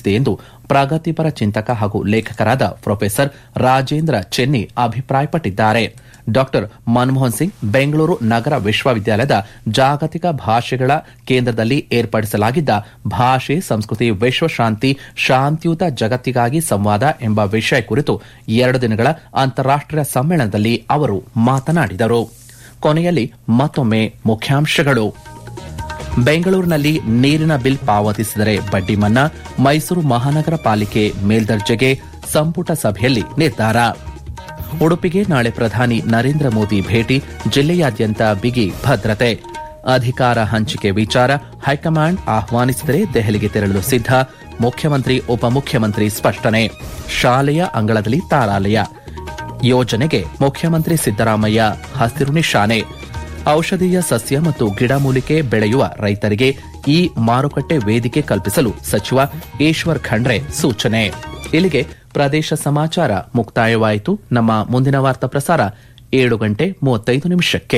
ಮೂಡಿಸಿದೆ ಎಂದು ಪ್ರಗತಿಪರ ಚಿಂತಕ ಹಾಗೂ ಲೇಖಕರಾದ ಪ್ರೊಫೆಸರ್ ರಾಜೇಂದ್ರ ಚೆನ್ನಿ ಅಭಿಪ್ರಾಯಪಟ್ಟಿದ್ದಾರೆ ಡಾಕ್ಟರ್ ಮನಮೋಹನ್ ಸಿಂಗ್ ಬೆಂಗಳೂರು ನಗರ ವಿಶ್ವವಿದ್ಯಾಲಯದ ಜಾಗತಿಕ ಭಾಷೆಗಳ ಕೇಂದ್ರದಲ್ಲಿ ಏರ್ಪಡಿಸಲಾಗಿದ್ದ ಭಾಷೆ ಸಂಸ್ಕೃತಿ ವಿಶ್ವಶಾಂತಿ ಶಾಂತಿಯುತ ಜಗತ್ತಿಗಾಗಿ ಸಂವಾದ ಎಂಬ ವಿಷಯ ಕುರಿತು ಎರಡು ದಿನಗಳ ಅಂತಾರಾಷ್ಟೀಯ ಸಮ್ಮೇಳನದಲ್ಲಿ ಅವರು ಮಾತನಾಡಿದರು ಕೊನೆಯಲ್ಲಿ ಮತ್ತೊಮ್ಮೆ ಮುಖ್ಯಾಂಶಗಳು ಬೆಂಗಳೂರಿನಲ್ಲಿ ನೀರಿನ ಬಿಲ್ ಪಾವತಿಸಿದರೆ ಬಡ್ಡಿ ಮನ್ನಾ ಮೈಸೂರು ಮಹಾನಗರ ಪಾಲಿಕೆ ಮೇಲ್ದರ್ಜೆಗೆ ಸಂಪುಟ ಸಭೆಯಲ್ಲಿ ನಿರ್ಧಾರ ಉಡುಪಿಗೆ ನಾಳೆ ಪ್ರಧಾನಿ ನರೇಂದ್ರ ಮೋದಿ ಭೇಟಿ ಜಿಲ್ಲೆಯಾದ್ಯಂತ ಬಿಗಿ ಭದ್ರತೆ ಅಧಿಕಾರ ಹಂಚಿಕೆ ವಿಚಾರ ಹೈಕಮಾಂಡ್ ಆಹ್ವಾನಿಸಿದರೆ ದೆಹಲಿಗೆ ತೆರಳಲು ಸಿದ್ಧ ಮುಖ್ಯಮಂತ್ರಿ ಉಪಮುಖ್ಯಮಂತ್ರಿ ಸ್ಪಷ್ಟನೆ ಶಾಲೆಯ ಅಂಗಳದಲ್ಲಿ ತಾರಾಲಯ ಯೋಜನೆಗೆ ಮುಖ್ಯಮಂತ್ರಿ ಸಿದ್ದರಾಮಯ್ಯ ಹಸಿರು ನಿಶಾನೆ ಔಷಧೀಯ ಸಸ್ಯ ಮತ್ತು ಗಿಡಮೂಲಿಕೆ ಬೆಳೆಯುವ ರೈತರಿಗೆ ಈ ಮಾರುಕಟ್ಟೆ ವೇದಿಕೆ ಕಲ್ಪಿಸಲು ಸಚಿವ ಈಶ್ವರ್ ಖಂಡ್ರೆ ಸೂಚನೆ ಇಲ್ಲಿಗೆ ಪ್ರದೇಶ ಸಮಾಚಾರ ಮುಕ್ತಾಯವಾಯಿತು ನಮ್ಮ ಮುಂದಿನ ವಾರ್ತಾ ಪ್ರಸಾರ ಏಳು ಗಂಟೆ ಮೂವತ್ತೈದು ನಿಮಿಷಕ್ಕೆ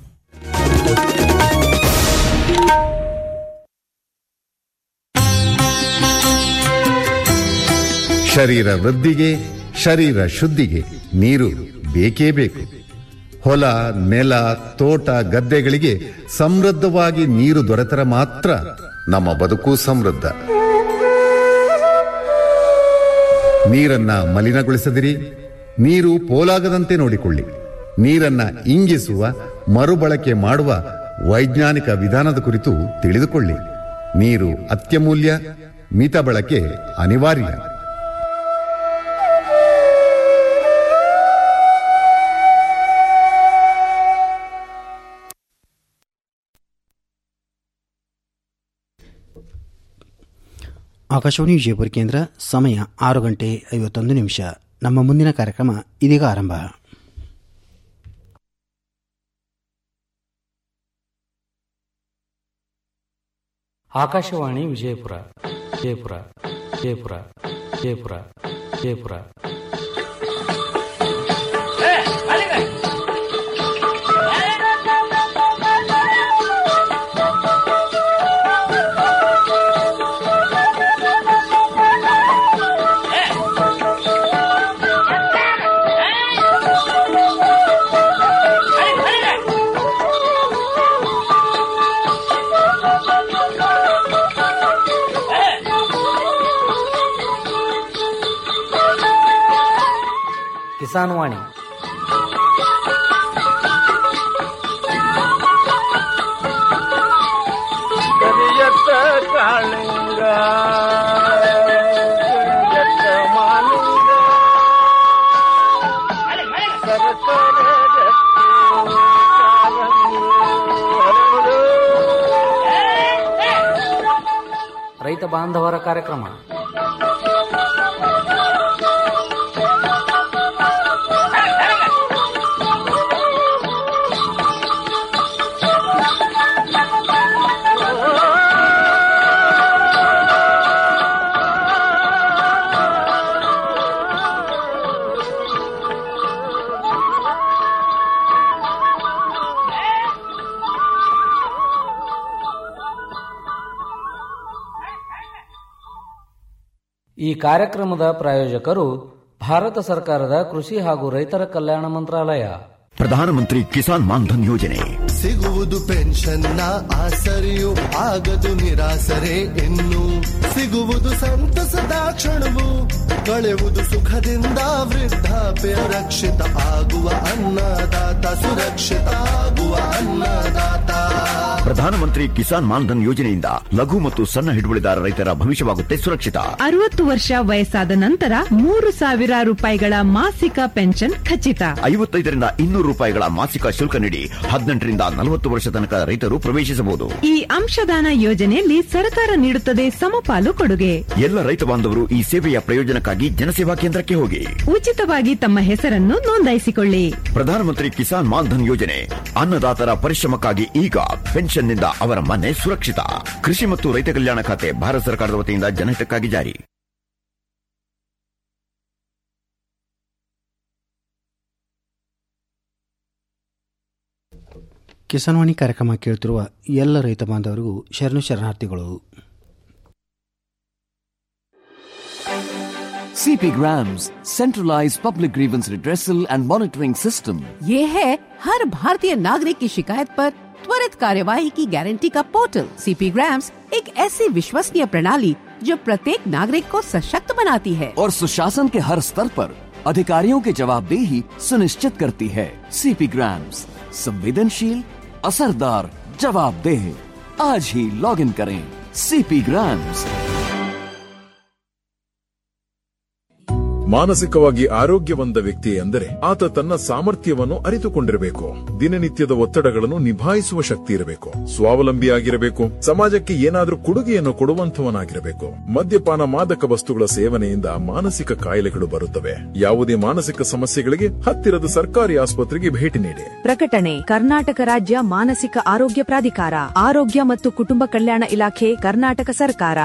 ಶರೀರ ವೃದ್ಧಿಗೆ ಶರೀರ ಶುದ್ಧಿಗೆ ನೀರು ಬೇಕೇ ಬೇಕು ಹೊಲ ನೆಲ ತೋಟ ಗದ್ದೆಗಳಿಗೆ ಸಮೃದ್ಧವಾಗಿ ನೀರು ದೊರೆತರೆ ಮಾತ್ರ ನಮ್ಮ ಬದುಕು ಸಮೃದ್ಧ ನೀರನ್ನ ಮಲಿನಗೊಳಿಸದಿರಿ ನೀರು ಪೋಲಾಗದಂತೆ ನೋಡಿಕೊಳ್ಳಿ ನೀರನ್ನ ಇಂಗಿಸುವ ಮರುಬಳಕೆ ಮಾಡುವ ವೈಜ್ಞಾನಿಕ ವಿಧಾನದ ಕುರಿತು ತಿಳಿದುಕೊಳ್ಳಿ ನೀರು ಅತ್ಯಮೂಲ್ಯ ಮಿತ ಬಳಕೆ ಅನಿವಾರ್ಯ ಆಕಾಶವಾಣಿ ವಿಜಯಪುರ ಕೇಂದ್ರ ಸಮಯ ಆರು ಗಂಟೆ ಐವತ್ತೊಂದು ನಿಮಿಷ ನಮ್ಮ ಮುಂದಿನ ಕಾರ್ಯಕ್ರಮ ಇದೀಗ ಆರಂಭ ಆಕಾಶವಾಣಿ ವಿಜಯಪುರ ವಿಜಯಪುರ ವಿಜಯಪುರ ವಿಜಯಪುರ ವಿಜಯಪುರ ಕಿಸಾನ್ ವಾಣಿ ಕರಿಯತ್ತ ಕಾಳಿಂಗ ಕರಿಯತ್ತ ಮಾಲಿಂಗ ಸರಸರ ರಕ್ತಿ ಕಾರಂಗಿ ಹರಡು. ರೈತ ಬಾಂಧವರ ಕಾರ್ಯಕ್ರಮ ಈ ಕಾರ್ಯಕ್ರಮದ ಪ್ರಾಯೋಜಕರು ಭಾರತ ಸರ್ಕಾರದ ಕೃಷಿ ಹಾಗೂ ರೈತರ ಕಲ್ಯಾಣ ಮಂತ್ರಾಲಯ ಪ್ರಧಾನಮಂತ್ರಿ ಕಿಸಾನ್ ಮಾನ್ಧನ್ ಯೋಜನೆ ಸಿಗುವುದು ಪೆನ್ಷನ್ನ ಆಸರೆಯು ಆಗದು ನಿರಾಸರೆ ಇನ್ನು ಸಿಗುವುದು ಸಂತಸದ ಕ್ಷಣವು ಕಳೆಯುವುದು ಸುಖದಿಂದ ವೃದ್ಧಾಪ್ಯ ರಕ್ಷಿತ ಆಗುವ ಅನ್ನದಾತ ಸುರಕ್ಷಿತ ಆಗುವ ಅನ್ನದಾತ ಪ್ರಧಾನಮಂತ್ರಿ ಕಿಸಾನ್ ಮಾನ್ಧನ್ ಯೋಜನೆಯಿಂದ ಲಘು ಮತ್ತು ಸಣ್ಣ ಹಿಡುವಳಿದಾರ ರೈತರ ಭವಿಷ್ಯವಾಗುತ್ತೆ ಸುರಕ್ಷಿತ ಅರವತ್ತು ವರ್ಷ ವಯಸ್ಸಾದ ನಂತರ ಮೂರು ಸಾವಿರ ರೂಪಾಯಿಗಳ ಮಾಸಿಕ ಪೆನ್ಷನ್ ಖಚಿತ ಐವತ್ತೈದರಿಂದ ಇನ್ನೂರು ರೂಪಾಯಿಗಳ ಮಾಸಿಕ ಶುಲ್ಕ ನೀಡಿ ಹದಿನೆಂಟರಿಂದ ನಲವತ್ತು ವರ್ಷ ತನಕ ರೈತರು ಪ್ರವೇಶಿಸಬಹುದು ಈ ಅಂಶದಾನ ಯೋಜನೆಯಲ್ಲಿ ಸರ್ಕಾರ ನೀಡುತ್ತದೆ ಸಮಪಾಲು ಕೊಡುಗೆ ಎಲ್ಲ ರೈತ ಬಾಂಧವರು ಈ ಸೇವೆಯ ಪ್ರಯೋಜನಕ್ಕಾಗಿ ಜನಸೇವಾ ಕೇಂದ್ರಕ್ಕೆ ಹೋಗಿ ಉಚಿತವಾಗಿ ತಮ್ಮ ಹೆಸರನ್ನು ನೋಂದಾಯಿಸಿಕೊಳ್ಳಿ ಪ್ರಧಾನಮಂತ್ರಿ ಕಿಸಾನ್ ಮಾನ್ಧನ್ ಯೋಜನೆ ಅನ್ನದಾತರ ಪರಿಶ್ರಮಕ್ಕಾಗಿ ಈಗ ಪೆನ್ಷನ್ನಿಂದ ಅವರ ಮನೆ ಸುರಕ್ಷಿತ ಕೃಷಿ ಮತ್ತು ರೈತ ಕಲ್ಯಾಣ ಖಾತೆ ಭಾರತ ಸರ್ಕಾರದ ವತಿಯಿಂದ ಜನಹಿತಕ್ಕಾಗಿ ಜಾರಿ ಕಿಸಾನ್ವಾಣಿ ಕಾರ್ಯಕ್ರಮ ಕೇಳುತ್ತಿರುವ ಎಲ್ಲ ರೈತ ಬಾಂಧವರಿಗೂ ಶರಣು ಶರಣಾರ್ಥಿಗಳು CP Grams, centralized public grievance redressal and monitoring system. ये है हर भारतीय नागरिक की शिकायत पर त्वरित कार्यवाही की गारंटी का पोर्टल सीपी ग्राम्स एक ऐसी विश्वसनीय प्रणाली जो प्रत्येक नागरिक को सशक्त बनाती है और सुशासन के हर स्तर पर अधिकारियों की जवाबदेही सुनिश्चित करती है सीपी ग्राम्स संवेदनशील असरदार जवाबदेह आज ही लॉग इन करें सीपी ग्राम्स ಮಾನಸಿಕವಾಗಿ ಆರೋಗ್ಯವಂತ ವ್ಯಕ್ತಿ ಎಂದರೆ ಆತ ತನ್ನ ಸಾಮರ್ಥ್ಯವನ್ನು ಅರಿತುಕೊಂಡಿರಬೇಕು ದಿನನಿತ್ಯದ ಒತ್ತಡಗಳನ್ನು ನಿಭಾಯಿಸುವ ಶಕ್ತಿ ಇರಬೇಕು ಸ್ವಾವಲಂಬಿಯಾಗಿರಬೇಕು ಸಮಾಜಕ್ಕೆ ಏನಾದರೂ ಕೊಡುಗೆಯನ್ನು ಕೊಡುವಂತವನಾಗಿರಬೇಕು ಮದ್ಯಪಾನ ಮಾದಕ ವಸ್ತುಗಳ ಸೇವನೆಯಿಂದ ಮಾನಸಿಕ ಕಾಯಿಲೆಗಳು ಬರುತ್ತವೆ ಯಾವುದೇ ಮಾನಸಿಕ ಸಮಸ್ಯೆಗಳಿಗೆ ಹತ್ತಿರದ ಸರ್ಕಾರಿ ಆಸ್ಪತ್ರೆಗೆ ಭೇಟಿ ನೀಡಿ ಪ್ರಕಟಣೆ ಕರ್ನಾಟಕ ರಾಜ್ಯ ಮಾನಸಿಕ ಆರೋಗ್ಯ ಪ್ರಾಧಿಕಾರ ಆರೋಗ್ಯ ಮತ್ತು ಕುಟುಂಬ ಕಲ್ಯಾಣ ಇಲಾಖೆ ಕರ್ನಾಟಕ ಸರ್ಕಾರ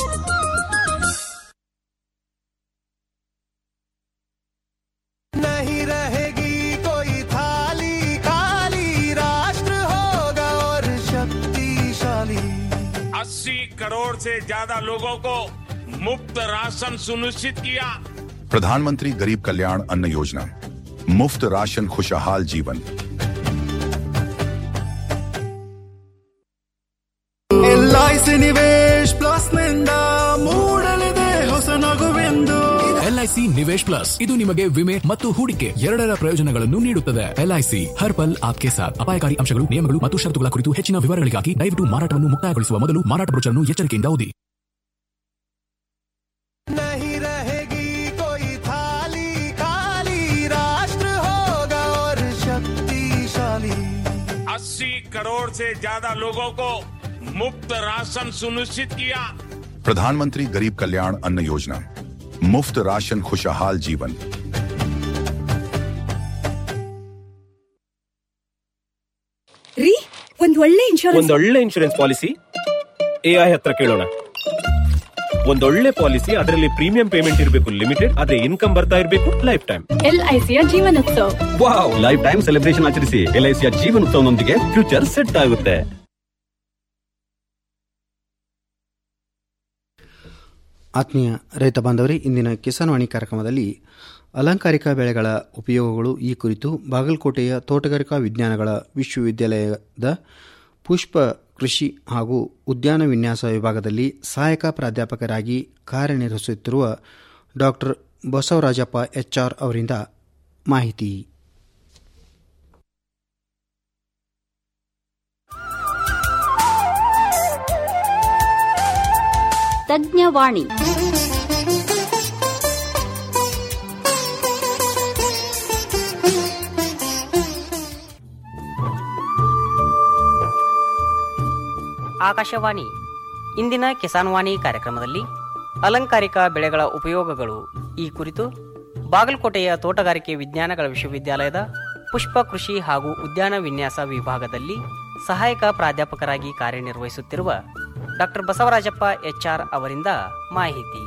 नहीं रहेगी कोई थाली खाली राष्ट्र होगा और शक्तिशाली अस्सी करोड़ से ज्यादा लोगों को मुफ्त राशन सुनिश्चित किया प्रधानमंत्री गरीब कल्याण अन्न योजना मुफ्त राशन खुशहाल जीवन ಎಲ್ಐಸಿ ನಿವೇಶ್ ಪ್ಲಸ್ ನಿಂದ ಮೂಡಲಿದೆ ಹೊಸ ನಗುವೆಂದು ಎಲ್ಐಸಿ ನಿವೇಶ್ ಪ್ಲಸ್ ಇದು ನಿಮಗೆ ವಿಮೆ ಮತ್ತು ಹೂಡಿಕೆ ಎರಡರ ಪ್ರಯೋಜನಗಳನ್ನು ನೀಡುತ್ತದೆ ಎಲ್ಐಸಿ ಹರ್ ಪಲ್ ಆಪ್ಕೆ ಸಾಥ್ ಅಪಾಯಕಾರಿ ಅಂಶಗಳು ನಿಯಮಗಳು ಮತ್ತು ಷರತ್ತುಗಳ ಕುರಿತು ಹೆಚ್ಚಿನ ವಿವರಗಳಿಗಾಗಿ ದಯವಿಟ್ಟು ಮಾರಾಟವನ್ನು ಮುಕ್ತಾಯಗೊಳಿಸುವ ಮೊದಲು ಮಾರಾಟ ಬ್ರೋಚರ್ನ್ನು ಎಚ್ಚರಿಕೆಯಿಂದ ಓದಿ नहीं रहेगी कोई थाली खाली राष्ट्र होगा और शक्तिशाली अस्सी करोड़ से ज्यादा लोगों को मुफ्त राशन सुनिश्चित किया प्रधानमंत्री गरीब कल्याण अन्न योजना मुफ्त राशन खुशहाल जीवन ರೀ ಒಂದ್ ಒಳ್ಳೆ ಇನ್ಶೂರೆನ್ಸ್ ಒಂದೊಳ್ಳೆ ಇನ್ಶೂರೆನ್ಸ್ ಪಾಲಿಸಿ ಎಐ ಹತ್ರ ಕೇಳೋಣ ಒಂದೊಳ್ಳೆ ಪಾಲಿಸಿ ಅದರಲ್ಲಿ ಪ್ರೀಮಿಯಂ ಪೇಮೆಂಟ್ ಇರಬೇಕು ಲಿಮಿಟೆಡ್ ಅದೇ ಇನ್ಕಮ್ ಬರ್ತಾ ಇರಬೇಕು ಲೈಫ್ ಟೈಮ್ ಎಲ್ಐಸಿಯ Jeevanotsav wow life time celebration ಆಚರಿಸಿ ಎಲ್ಐಸಿಯ ಜೀವನೋತ್ಸವನೊಂದಿಗೆ ಫ್ಯೂಚರ್ ಸೆಟ್ ಆಗುತ್ತೆ ಆತ್ಮೀಯ ರೈತ ಬಾಂಧವರೇ ಇಂದಿನ ಕಿಸಾನ್ವಾಣಿ ಕಾರ್ಯಕ್ರಮದಲ್ಲಿ ಅಲಂಕಾರಿಕ ಬೆಳೆಗಳ ಉಪಯೋಗಗಳು ಈ ಕುರಿತು ಬಾಗಲಕೋಟೆಯ ತೋಟಗಾರಿಕಾ ವಿಜ್ಞಾನಗಳ ವಿಶ್ವವಿದ್ಯಾಲಯದ ಪುಷ್ಪ ಕೃಷಿ ಹಾಗೂ ಉದ್ಯಾನ ವಿನ್ಯಾಸ ವಿಭಾಗದಲ್ಲಿ ಸಹಾಯಕ ಪ್ರಾಧ್ಯಾಪಕರಾಗಿ ಕಾರ್ಯನಿರ್ವಹಿಸುತ್ತಿರುವ ಡಾಕ್ಟರ್ ಬಸವರಾಜಪ್ಪ ಎಚ್ಆರ್ ಅವರಿಂದ ಮಾಹಿತಿ ತಜ್ಞವಾಣಿ ಆಕಾಶವಾಣಿ ಇಂದಿನ ಕಿಸಾನ್ವಾಣಿ ಕಾರ್ಯಕ್ರಮದಲ್ಲಿ ಅಲಂಕಾರಿಕ ಬೆಳೆಗಳ ಉಪಯೋಗಗಳು ಈ ಕುರಿತು ಬಾಗಲಕೋಟೆಯ ತೋಟಗಾರಿಕೆ ವಿಜ್ಞಾನಗಳ ವಿಶ್ವವಿದ್ಯಾಲಯದ ಪುಷ್ಪ ಕೃಷಿ ಹಾಗೂ ಉದ್ಯಾನ ವಿನ್ಯಾಸ ವಿಭಾಗದಲ್ಲಿ ಸಹಾಯಕ ಪ್ರಾಧ್ಯಾಪಕರಾಗಿ ಕಾರ್ಯನಿರ್ವಹಿಸುತ್ತಿರುವ ಡಾಕ್ಟರ್ ಬಸವರಾಜಪ್ಪ ಎಚ್ಆರ್ ಅವರಿಂದ ಮಾಹಿತಿ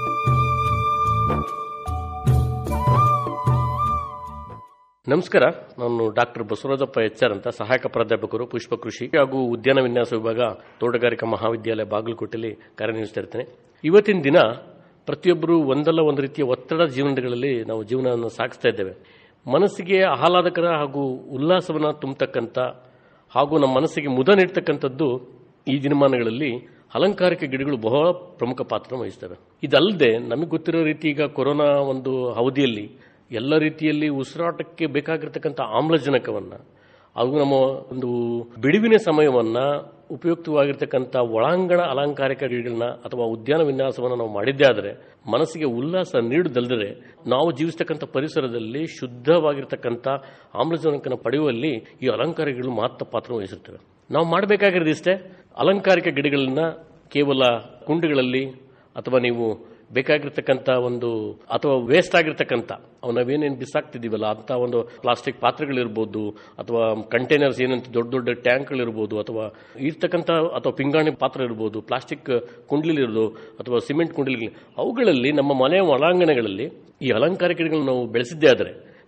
ನಮಸ್ಕಾರ ನಾನು ಡಾಕ್ಟರ್ ಬಸವರಾಜಪ್ಪ ಎಚ್ಆರ್ ಅಂತ ಸಹಾಯಕ ಪ್ರಾಧ್ಯಾಪಕರು ಪುಷ್ಪ ಕೃಷಿ ಹಾಗೂ ಉದ್ಯಾನ ವಿನ್ಯಾಸ ವಿಭಾಗ ತೋಟಗಾರಿಕಾ ಮಹಾವಿದ್ಯಾಲಯ ಬಾಗಲಕೋಟೆಯಲ್ಲಿ ಕಾರ್ಯನಿರ್ವಹಿಸ್ತಾ ಇರ್ತೇನೆ ಇವತ್ತಿನ ದಿನ ಪ್ರತಿಯೊಬ್ಬರು ಒಂದಲ್ಲ ಒಂದು ರೀತಿಯ ಒತ್ತಡ ಜೀವನಗಳಲ್ಲಿ ನಾವು ಜೀವನವನ್ನು ಸಾಗಿಸ್ತಾ ಇದ್ದೇವೆ ಮನಸ್ಸಿಗೆ ಆಹ್ಲಾದಕರ ಹಾಗೂ ಉಲ್ಲಾಸವನ್ನು ತುಂಬತಕ್ಕಂಥ ಹಾಗೂ ನಮ್ಮ ಮನಸ್ಸಿಗೆ ಮುದ ನೀಡ್ತಕ್ಕಂಥದ್ದು ಈ ದಿನಮಾನಗಳಲ್ಲಿ ಅಲಂಕಾರಿಕ ಗಿಡಗಳು ಬಹಳ ಪ್ರಮುಖ ಪಾತ್ರ ವಹಿಸ್ತವೆ ಇದಲ್ಲದೆ ನಮಗೆ ಗೊತ್ತಿರೋ ರೀತಿ ಈಗ ಕೊರೋನಾ ಒಂದು ಅವಧಿಯಲ್ಲಿ ಎಲ್ಲ ರೀತಿಯಲ್ಲಿ ಉಸಿರಾಟಕ್ಕೆ ಬೇಕಾಗಿರ್ತಕ್ಕಂಥ ಆಮ್ಲಜನಕವನ್ನ ಹಾಗೂ ನಮ್ಮ ಒಂದು ಬಿಡುವಿನ ಸಮಯವನ್ನ ಉಪಯುಕ್ತವಾಗಿರ್ತಕ್ಕಂಥ ಒಳಾಂಗಣ ಅಲಂಕಾರಿಕ ಗಿಡಗಳನ್ನ ಅಥವಾ ಉದ್ಯಾನ ವಿನ್ಯಾಸವನ್ನು ನಾವು ಮಾಡಿದ್ದೇ ಆದರೆ ಮನಸ್ಸಿಗೆ ಉಲ್ಲಾಸ ನೀಡುದಲ್ಲದೆ ನಾವು ಜೀವಿಸ್ತಕ್ಕಂಥ ಪರಿಸರದಲ್ಲಿ ಶುದ್ಧವಾಗಿರ್ತಕ್ಕಂಥ ಆಮ್ಲಜನಕನ ಪಡೆಯುವಲ್ಲಿ ಈ ಅಲಂಕಾರಿಕಗಳು ಮಹತ್ವ ಪಾತ್ರ ವಹಿಸುತ್ತವೆ ನಾವು ಮಾಡಬೇಕಾಗಿರೋದು ಇಷ್ಟೇ ಅಲಂಕಾರಿಕ ಗಿಡಗಳನ್ನ ಕೇವಲ ಕುಂಡಗಳಲ್ಲಿ ಅಥವಾ ನೀವು ಬೇಕಾಗಿರ್ತಕ್ಕಂಥ ಒಂದು ಅಥವಾ ವೇಸ್ಟ್ ಆಗಿರ್ತಕ್ಕಂಥ ಅವು ನಾವೇನೇನು ಬಿಸಾಕ್ತಿದ್ದೀವಲ್ಲ ಅಂತ ಒಂದು ಪ್ಲಾಸ್ಟಿಕ್ ಪಾತ್ರೆಗಳಿರ್ಬೋದು ಅಥವಾ ಕಂಟೈನರ್ಸ್ ಏನಂತ ದೊಡ್ಡ ದೊಡ್ಡ ಟ್ಯಾಂಕ್ಗಳಿರ್ಬೋದು ಅಥವಾ ಇರ್ತಕ್ಕಂಥ ಅಥವಾ ಪಿಂಗಾಣಿ ಪಾತ್ರ ಇರ್ಬೋದು ಪ್ಲಾಸ್ಟಿಕ್ ಕುಂಡ್ಲಿಲಿರೋದು ಅಥವಾ ಸಿಮೆಂಟ್ ಕುಂಡ್ಲಿ ಅವುಗಳಲ್ಲಿ ನಮ್ಮ ಮನೆಯ ಒಳಾಂಗಣಗಳಲ್ಲಿ ಈ ಅಲಂಕಾರಿಕ ಗಿಡಗಳನ್ನು ನಾವು ಬೆಳೆಸಿದ್ದೇ ಆದರೆ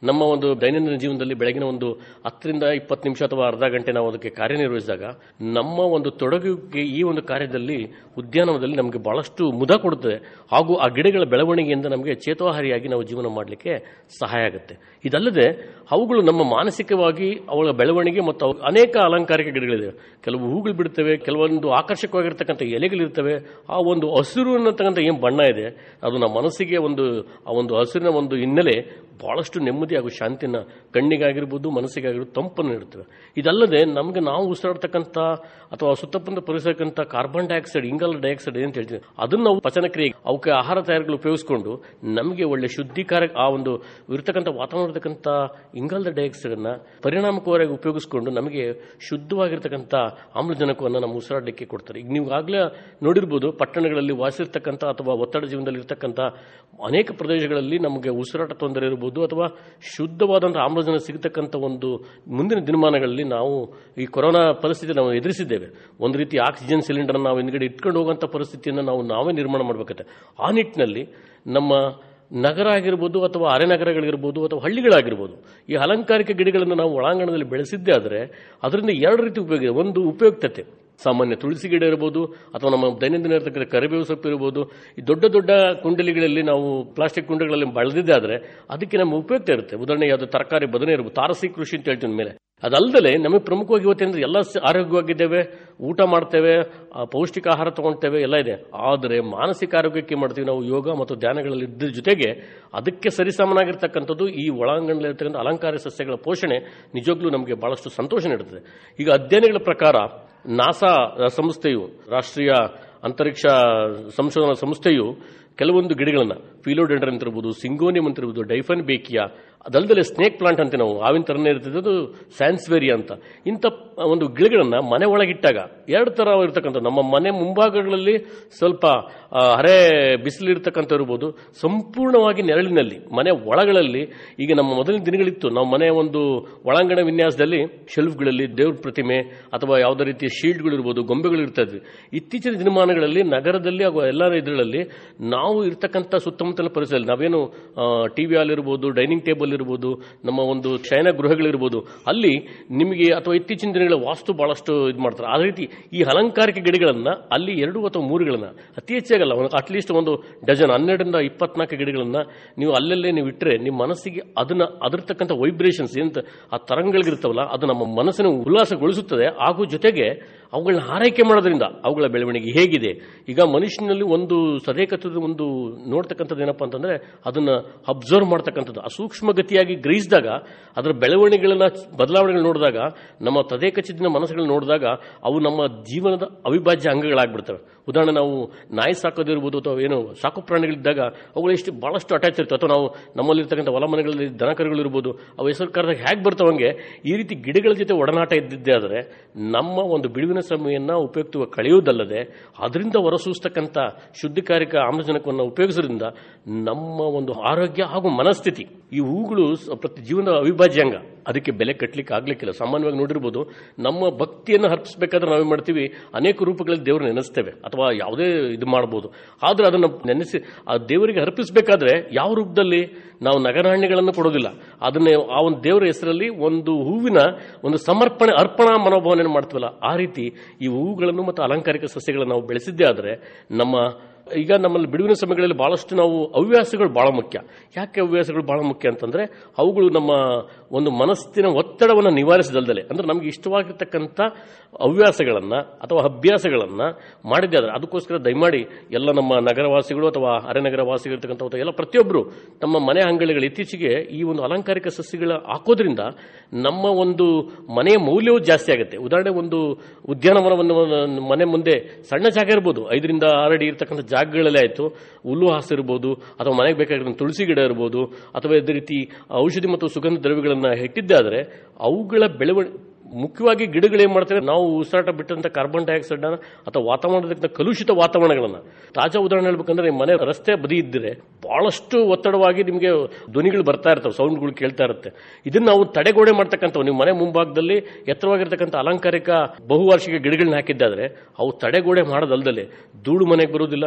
ನಮ್ಮ ಒಂದು ದೈನಂದಿನ ಜೀವನದಲ್ಲಿ ಬೆಳಗಿನ ಒಂದು ಹತ್ತರಿಂದ ಇಪ್ಪತ್ತು ನಿಮಿಷ ಅಥವಾ ಅರ್ಧ ಗಂಟೆ ನಾವು ಅದಕ್ಕೆ ಕಾರ್ಯನಿರ್ವಹಿಸಿದಾಗ ನಮ್ಮ ಒಂದು ತೊಡಗುವಿಕೆ ಈ ಒಂದು ಕಾರ್ಯದಲ್ಲಿ ಉದ್ಯಾನವನದಲ್ಲಿ ನಮಗೆ ಬಹಳಷ್ಟು ಮುದ ಕೊಡುತ್ತದೆ ಹಾಗೂ ಆ ಗಿಡಗಳ ಬೆಳವಣಿಗೆಯಿಂದ ನಮಗೆ ಚೇತೋಹಾರಿಯಾಗಿ ನಾವು ಜೀವನ ಮಾಡಲಿಕ್ಕೆ ಸಹಾಯ ಆಗುತ್ತೆ ಇದಲ್ಲದೆ ಅವುಗಳು ನಮ್ಮ ಮಾನಸಿಕವಾಗಿ ಅವಳ ಬೆಳವಣಿಗೆ ಮತ್ತು ಅವು ಅನೇಕ ಅಲಂಕಾರಿಕ ಗಿಡಗಳಿವೆ ಕೆಲವು ಹೂಗಳು ಬಿಡ್ತವೆ ಕೆಲವೊಂದು ಆಕರ್ಷಕವಾಗಿರ್ತಕ್ಕಂಥ ಎಲೆಗಳಿರ್ತವೆ ಆ ಒಂದು ಹಸಿರು ಅನ್ನತಕ್ಕಂಥ ಏನು ಬಣ್ಣ ಇದೆ ಅದು ನಮ್ಮ ಮನಸ್ಸಿಗೆ ಒಂದು ಆ ಒಂದು ಹಸಿರಿನ ಒಂದು ಹಿನ್ನೆಲೆ ಬಹಳಷ್ಟು ನೆಮ್ಮದಿ ಹಾಗೂ ಶಾಂತಿನ ಕಣ್ಣಿಗಾಗಿರ್ಬೋದು ಮನಸ್ಸಿಗಾಗಿರ್ಬೋದು ತಂಪನ್ನು ನೀಡುತ್ತವೆ ಇದಲ್ಲದೆ ನಮಗೆ ನಾವು ಉಸಿರಾಡ್ತಕ್ಕಂಥ ಅಥವಾ ಸುತ್ತಮುತ್ತ ಪರಿಸರಕ್ಕಂಥ ಕಾರ್ಬನ್ ಡೈಆಕ್ಸೈಡ್ ಇಂಗಾಲ ಡೈಆಕ್ಸೈಡ್ ಏನು ಹೇಳ್ತೀವಿ ಅದನ್ನು ನಾವು ಪಚನ ಕ್ರಿಯೆ ಅವಕ್ಕೆ ಆಹಾರ ತಯಾರಿಗಳು ಉಪಯೋಗಿಸಿಕೊಂಡು ನಮಗೆ ಒಳ್ಳೆ ಶುದ್ಧೀಕಾರ ಆ ಒಂದು ಇರತಕ್ಕಂಥ ವಾತಾವರಣ ಇರತಕ್ಕಂಥ ಇಂಗಾಲದ ಡೈಆಕ್ಸೈಡ್ ಅನ್ನ ಪರಿಣಾಮಕಾರಿಯಾಗಿ ಉಪಯೋಗಿಸಿಕೊಂಡು ನಮಗೆ ಶುದ್ಧವಾಗಿರ್ತಕ್ಕಂಥ ಆಮ್ಲಜನಕವನ್ನು ನಮ್ಮ ಉಸಿರಾಡಲಿಕ್ಕೆ ಕೊಡ್ತಾರೆ ಈಗ ನೀವು ಆಗಲೇ ನೋಡಿರ್ಬೋದು ಪಟ್ಟಣಗಳಲ್ಲಿ ವಾಸಿರ್ತಕ್ಕಂಥ ಅಥವಾ ಒತ್ತಡ ಜೀವನದಲ್ಲಿ ಇರ್ತಕ್ಕಂಥ ಅನೇಕ ಪ್ರದೇಶಗಳಲ್ಲಿ ನಮಗೆ ಉಸಿರಾಟ ತೊಂದರೆ ಇರಬಹುದು ಅಥವಾ ಶುದ್ಧವಾದಂತಹ ಆಮ್ಲಜನಕ ಸಿಗತಕ್ಕಂಥ ಒಂದು ಮುಂದಿನ ದಿನಮಾನಗಳಲ್ಲಿ ನಾವು ಈ ಕೊರೋನಾ ಪರಿಸ್ಥಿತಿ ನಾವು ಎದುರಿಸಿದ್ದೇವೆ ಒಂದು ರೀತಿ ಆಕ್ಸಿಜನ್ ಸಿಲಿಂಡರ್ ನಾವು ಹಿಂದ್ಗಡೆ ಇಟ್ಕೊಂಡು ಹೋಗುವಂಥ ಪರಿಸ್ಥಿತಿಯನ್ನು ನಾವು ನಾವೇ ನಿರ್ಮಾಣ ಮಾಡಬೇಕಾಗುತ್ತೆ ಆ ನಿಟ್ಟಿನಲ್ಲಿ ನಮ್ಮ ನಗರ ಆಗಿರ್ಬೋದು ಅಥವಾ ಅರೆನಗರಗಳಿರ್ಬೋದು ಅಥವಾ ಹಳ್ಳಿಗಳಾಗಿರ್ಬೋದು ಈ ಅಲಂಕಾರಿಕ ಗಿಡಗಳನ್ನು ನಾವು ಒಳಾಂಗಣದಲ್ಲಿ ಬೆಳೆಸಿದ್ದೇ ಆದರೆ ಅದರಿಂದ ಎರಡು ರೀತಿ ಉಪಯೋಗ ಇದೆ ಒಂದು ಉಪಯುಕ್ತತೆ ಸಾಮಾನ್ಯ ತುಳಸಿ ಗಿಡ ಇರಬಹುದು ಅಥವಾ ನಮ್ಮ ದೈನಂದಿನ ಇರತಕ್ಕಂಥ ಕರಿಬೇವು ಸೊಪ್ಪು ಇರಬಹುದು ಈ ದೊಡ್ಡ ದೊಡ್ಡ ಕುಂಡಲಿಗಳಲ್ಲಿ ನಾವು ಪ್ಲಾಸ್ಟಿಕ್ ಕುಂಡಗಳಲ್ಲಿ ಬಳದಿದ್ದೆ ಆದರೆ ಅದಕ್ಕೆ ನಮ್ಮ ಉಪಯುಕ್ತ ಇರುತ್ತೆ ಉದಾಹರಣೆಗೆ ಅದು ತರಕಾರಿ ಬದನೆ ಇರಬಹುದು ತಾರಸಿ ಕೃಷಿ ಅಂತ ಹೇಳ್ತೀನಿ ಮೇಲೆ ಅದಲ್ಲದೆ ನಮಗೆ ಪ್ರಮುಖವಾಗಿ ಇವತ್ತೇಂದ್ರೆ ಎಲ್ಲ ಸ- ಆರೋಗ್ಯವಾಗಿದ್ದೇವೆ ಊಟ ಮಾಡ್ತೇವೆ ಆ, ಪೌಷ್ಟಿಕ ಆಹಾರ ತಗೊಳ್ತೇವೆ ಎಲ್ಲ ಇದೆ ಆದರೆ ಮಾನಸಿಕ ಆರೋಗ್ಯಕ್ಕೆ ಮಾಡ್ತೀವಿ ನಾವು ಯೋಗ ಮತ್ತು ಧ್ಯಾನಗಳಲ್ಲಿ ಇದ್ದ ಜೊತೆಗೆ ಅದಕ್ಕೆ ಸರಿಸಮನಾಗಿರ್ತಕ್ಕಂಥದ್ದು ಈ ಒಳಾಂಗಣದಲ್ಲಿರ್ತಕ್ಕಂಥ ಅಲಂಕಾರ ಸಸ್ಯಗಳ ಪೋಷಣೆ ನಿಜವಾಗ್ಲೂ ನಮಗೆ ಬಹಳಷ್ಟು ಸಂತೋಷ ನೀಡುತ್ತದೆ ಈಗ ಅಧ್ಯಯನಗಳ ಪ್ರಕಾರ ನಾಸಾ ಸಂಸ್ಥೆಯು ರಾಷ್ಟ್ರೀಯ ಅಂತರಿಕ್ಷ ಸಂಶೋಧನಾ ಸಂಸ್ಥೆಯು ಕೆಲವೊಂದು ಗಿಡಗಳನ್ನ ಫಿಲೋಡೆಂಡ್ರನ್ ಅಂತ ಇರ್ಬೋದು ಸಿಂಗೋನಿಯಂ ಅಂತ ಇರ್ಬೋದು ಡೈಫನ್ ಬೇಕಿಯಾ ಅದಲ್ಲದೆ ಸ್ನೇಕ್ ಪ್ಲಾಂಟ್ ಅಂತ ನಾವು ಆವಿನ ಥರನೇ ಇರ್ತದೆ ಅದು ಸ್ಯಾನ್ಸ್ವೇರಿಯಾ ಅಂತ ಇಂಥ ಒಂದು ಗಿಡಗಳನ್ನ ಮನೆ ಒಳಗಿಟ್ಟಾಗ ಎರಡು ಥರ ಇರ್ತಕ್ಕಂಥ ನಮ್ಮ ಮನೆ ಮುಂಭಾಗಗಳಲ್ಲಿ ಸ್ವಲ್ಪ ಆ, ಹರೆ ಬಿಸಿಲಿರ್ತಕ್ಕಂಥ ಇರ್ಬೋದು ಸಂಪೂರ್ಣವಾಗಿ ನೆರಳಿನಲ್ಲಿ ಮನೆ ಒಳಗಳಲ್ಲಿ ಈಗ ನಮ್ಮ ಮೊದಲಿನ ದಿನಗಳಿತ್ತು ನಾವು ಮನೆಯ ಒಂದು ಒಳಾಂಗಣ ವಿನ್ಯಾಸದಲ್ಲಿ ಶೆಲ್ಫ್ಗಳಲ್ಲಿ ದೇವ್ರ ಪ್ರತಿಮೆ ಅಥವಾ ಯಾವುದೇ ರೀತಿಯ ಶೀಲ್ಡ್ಗಳು ಇರ್ಬೋದು ಗೊಂಬೆಗಳು ಇರ್ತಾ ಇದ್ವಿ ಇತ್ತೀಚಿನ ದಿನಮಾನಗಳಲ್ಲಿ ನಗರದಲ್ಲಿ ಹಾಗೂ ಎಲ್ಲ ಇದರಲ್ಲಿ ನಾವು ಇರ್ತಕ್ಕಂಥ ಸುತ್ತಮುತ್ತಲ ಪರಿಸರದಲ್ಲಿ ನಾವೇನು ಟಿವಿ ಹಾಲ್ ಇರ್ಬೋದು ಡೈನಿಂಗ್ ಟೇಬಲ್ ಇರ್ಬೋದು ನಮ್ಮ ಒಂದು ಶಯನ ಗೃಹಗಳಿರ್ಬೋದು ಅಲ್ಲಿ ನಿಮಗೆ ಅಥವಾ ಇತ್ತೀಚಿನ ದಿನಗಳ ವಾಸ್ತು ಬಹಳಷ್ಟು ಇದು ಮಾಡ್ತಾರೆ ಅದೇ ರೀತಿ ಈ ಅಲಂಕಾರಿಕ ಗಿಡಗಳನ್ನ ಅಲ್ಲಿ ಎರಡು ಅಥವಾ ಮೂರುಗಳನ್ನ ಅತಿ ಹೆಚ್ಚಾಗಲ್ಲ ಒಂದು ಅಟ್ಲೀಸ್ಟ್ ಒಂದು ಡಜನ್ ಹನ್ನೆರಡರಿಂದ ಇಪ್ಪತ್ನಾಲ್ಕು ಗಿಡಗಳನ್ನ ನೀವು ಅಲ್ಲಲ್ಲೇ ನೀವು ಇಟ್ಟರೆ ನಿಮ್ಮ ಮನಸ್ಸಿಗೆ ಅದನ್ನ ಅದರ್ತಕ್ಕಂಥ ವೈಬ್ರೇಷನ್ಸ್ ಎಂತ ಆ ತರಂಗಗಳಿರ್ತಾವಲ್ಲ ಅದು ನಮ್ಮ ಮನಸ್ಸನ್ನು ಉಲ್ಲಾಸಗೊಳಿಸುತ್ತದೆ ಹಾಗೂ ಜೊತೆಗೆ ಅವುಗಳನ್ನ ಆರೈಕೆ ಮಾಡೋದ್ರಿಂದ ಅವುಗಳ ಬೆಳವಣಿಗೆ ಹೇಗಿದೆ ಈಗ ಮನುಷ್ಯನಲ್ಲಿ ಒಂದು ಸದೇಕತ್ವದ ಒಂದು ನೋಡ್ತಕ್ಕಂಥದ್ದು ಏನಪ್ಪಾ ಅಂತಂದ್ರೆ ಅದನ್ನ ಅಬ್ಸರ್ವ್ ಮಾಡ್ತಕ್ಕಂಥದ್ದು ಆ ಸೂಕ್ಷ್ಮ ಗತಿಯಾಗಿ ಗ್ರಹಿಸಿದಾಗ ಅದರ ಬೆಳವಣಿಗೆಗಳನ್ನ ಬದಲಾವಣೆಗಳು ನೋಡಿದಾಗ ನಮ್ಮ ತದೇಕಚಿತ್ತಿನ ಮನಸ್ಸುಗಳನ್ನ ನೋಡಿದಾಗ ಅವು ನಮ್ಮ ಜೀವನದ ಅವಿಭಾಜ್ಯ ಅಂಗಗಳಾಗ್ಬಿಡ್ತವೆ ಉದಾಹರಣೆ ನಾವು ನಾಯಿ ಸಾಕೋದಿರ್ಬೋದು ಅಥವಾ ಏನು ಸಾಕು ಪ್ರಾಣಿಗಳಿದ್ದಾಗ ಅವುಗಳು ಎಷ್ಟು ಬಹಳಷ್ಟು ಅಟ್ಯಾಚ್ ಇರ್ತವೆ ಅಥವಾ ನಾವು ನಮ್ಮಲ್ಲಿರ್ತಕ್ಕಂಥ ಹೊಲ ಮನೆಗಳಲ್ಲಿ ದನಕರುಗಳು ಇರ್ಬೋದು ಅವು ಹೆಸರು ಕರೆದಾಗ ಹೇಗೆ ಬರ್ತಾವಂಗೆ ಈ ರೀತಿ ಗಿಡಗಳ ಜೊತೆ ಒಡನಾಟ ಇದ್ದಿದ್ದೇ ಆದರೆ ನಮ್ಮ ಒಂದು ಬಿಡುವಿನ ಸಮಯನ್ನ ಉಪಯುಕ್ತವಾಗಿ ಕಳೆಯುವುದಲ್ಲದೆ ಅದರಿಂದ ಹೊರಸೂಸ್ತಕ್ಕಂಥ ಶುದ್ಧಕಾರಿಕ ಆಮ್ಲಜನಕವನ್ನು ಉಪಯೋಗಿಸೋದ್ರಿಂದ ನಮ್ಮ ಒಂದು ಆರೋಗ್ಯ ಹಾಗೂ ಮನಸ್ಥಿತಿ ಈ ಹೂಗಳು ಸ- ಪ್ರತಿ ಜೀವನದ ಅವಿಭಾಜ್ಯ ಅಂಗ ಅದಕ್ಕೆ ಬೆಲೆ ಕಟ್ಟಲಿಕ್ಕೆ ಆಗ್ಲಿಕ್ಕಿಲ್ಲ ಸಾಮಾನ್ಯವಾಗಿ ನೋಡಿರ್ಬೋದು ನಮ್ಮ ಭಕ್ತಿಯನ್ನು ಹರ್ಪಿಸಬೇಕಾದ್ರೆ ನಾವೇನ್ ಮಾಡ್ತೀವಿ ಅನೇಕ ರೂಪಗಳಲ್ಲಿ ದೇವರು ನೆನೆಸ್ತೇವೆ ಅಥವಾ ಯಾವುದೇ ಇದು ಮಾಡಬಹುದು ಆದ್ರೆ ಅದನ್ನು ನೆನೆಸಿ ಆ ದೇವರಿಗೆ ಅರ್ಪಿಸಬೇಕಾದ್ರೆ ಯಾವ ರೂಪದಲ್ಲಿ ನಾವು ನಗರಾಣ್ಯಗಳನ್ನು ಕೊಡೋದಿಲ್ಲ ಅದನ್ನೇ ಆ ಒಂದು ದೇವರ ಹೆಸರಲ್ಲಿ ಒಂದು ಹೂವಿನ ಒಂದು ಸಮರ್ಪಣೆ ಅರ್ಪಣಾ ಮನೋಭಾವನೆ ಮಾಡ್ತೀವಲ್ಲ ಆ ರೀತಿ ಈ ಹೂವುಗಳನ್ನು ಮತ್ತು ಅಲಂಕಾರಿಕ ಸಸ್ಯಗಳನ್ನು ನಾವು ಬೆಳೆಸಿದ್ದೇ ಆದರೆ ನಮ್ಮ ಈಗ ನಮ್ಮಲ್ಲಿ ಬಿಡುವಿನ ಸಮಯಗಳಲ್ಲಿ ಬಹಳಷ್ಟು ನಾವು ಹವ್ಯಾಸಗಳು ಬಹಳ ಮುಖ್ಯ ಯಾಕೆ ಹವ್ಯಾಸಗಳು ಬಹಳ ಮುಖ್ಯ ಅಂತಂದ್ರೆ ಅವುಗಳು ನಮ್ಮ ಒಂದು ಮನಸ್ಸಿನ ಒತ್ತಡವನ್ನು ನಿವಾರಿಸದಲ್ದಲೆ ಅಂದ್ರೆ ನಮಗೆ ಇಷ್ಟವಾಗಿರ್ತಕ್ಕಂಥ ಹವ್ಯಾಸಗಳನ್ನ ಅಥವಾ ಅಭ್ಯಾಸಗಳನ್ನ ಮಾಡಿದ್ದೆ ಆದರೆ ಅದಕ್ಕೋಸ್ಕರ ದಯಮಾಡಿ ಎಲ್ಲ ನಮ್ಮ ನಗರವಾಸಿಗಳು ಅಥವಾ ಅರೆನಗರ ವಾಸಿಗಳಿರ್ತಕ್ಕಂಥ ಎಲ್ಲ ಪ್ರತಿಯೊಬ್ಬರು ತಮ್ಮ ಮನೆ ಅಂಗಳಿಗಳು ಇತ್ತೀಚೆಗೆ ಈ ಒಂದು ಅಲಂಕಾರಿಕ ಸಸ್ಯಗಳ ಹಾಕೋದ್ರಿಂದ ನಮ್ಮ ಒಂದು ಮನೆಯ ಮೌಲ್ಯವೂ ಜಾಸ್ತಿ ಆಗುತ್ತೆ ಉದಾಹರಣೆ ಒಂದು ಉದ್ಯಾನವನವನ್ನು ಒಂದು ಮನೆ ಮುಂದೆ ಸಣ್ಣ ಜಾಗ ಇರ್ಬೋದು ಐದರಿಂದ ಆರು ಅಡಿ ಇರ್ತಕ್ಕಂಥ ಜಾಗಗಳಲ್ಲೇ ಆಯಿತು ಹುಲ್ಲು ಹಾಸು ಇರ್ಬೋದು ಅಥವಾ ಮನೆಗೆ ಬೇಕಾಗಿರೋ ತುಳಸಿ ಗಿಡ ಇರ್ಬೋದು ಅಥವಾ ಇದೇ ರೀತಿ ಔಷಧಿ ಮತ್ತು ಸುಗಂಧ ದ್ರವ್ಯಗಳನ್ನು ಇಟ್ಟಿದ್ದೆ ಆದರೆ ಅವುಗಳ ಬೆಳವಣಿಗೆ ಮುಖ್ಯವಾಗಿ ಗಿಡಗಳು ಏನ್ ಮಾಡ್ತವೆ ನಾವು ಉಸಿರಾಟ ಬಿಟ್ಟಂತ ಕಾರ್ಬನ್ ಡೈಆಕ್ಸೈಡ್ ಅಥವಾ ವಾತಾವರಣದ ಕಲುಷಿತ ವಾತಾವರಣಗಳನ್ನ ತಾಜಾ ಉದಾಹರಣೆ ಹೇಳ್ಬೇಕಂದ್ರೆ ನಿಮ್ಮ ಮನೆ ರಸ್ತೆ ಬದಿ ಇದ್ದರೆ ಬಹಳಷ್ಟು ಒತ್ತಡವಾಗಿ ನಿಮಗೆ ಧ್ವನಿಗಳು ಬರ್ತಾ ಇರ್ತವೆ ಸೌಂಡ್ಗಳು ಕೇಳ್ತಾ ಇರುತ್ತೆ ಇದನ್ನ ನಾವು ತಡೆಗೋಡೆ ಮಾಡ್ತಕ್ಕಂಥವು ನಿಮ್ಮ ಮನೆ ಮುಂಭಾಗದಲ್ಲಿ ಎತ್ತರವಾಗಿರ್ತಕ್ಕಂಥ ಅಲಂಕಾರಿಕ ಬಹುವಾರ್ಷಿಕ ಗಿಡಗಳನ್ನ ಹಾಕಿದ್ದಾದ್ರೆ ಅವು ತಡೆಗೋಡೆ ಮಾಡೋದಲ್ದಲೆ ಧೂಳು ಮನೆಗೆ ಬರುವುದಿಲ್ಲ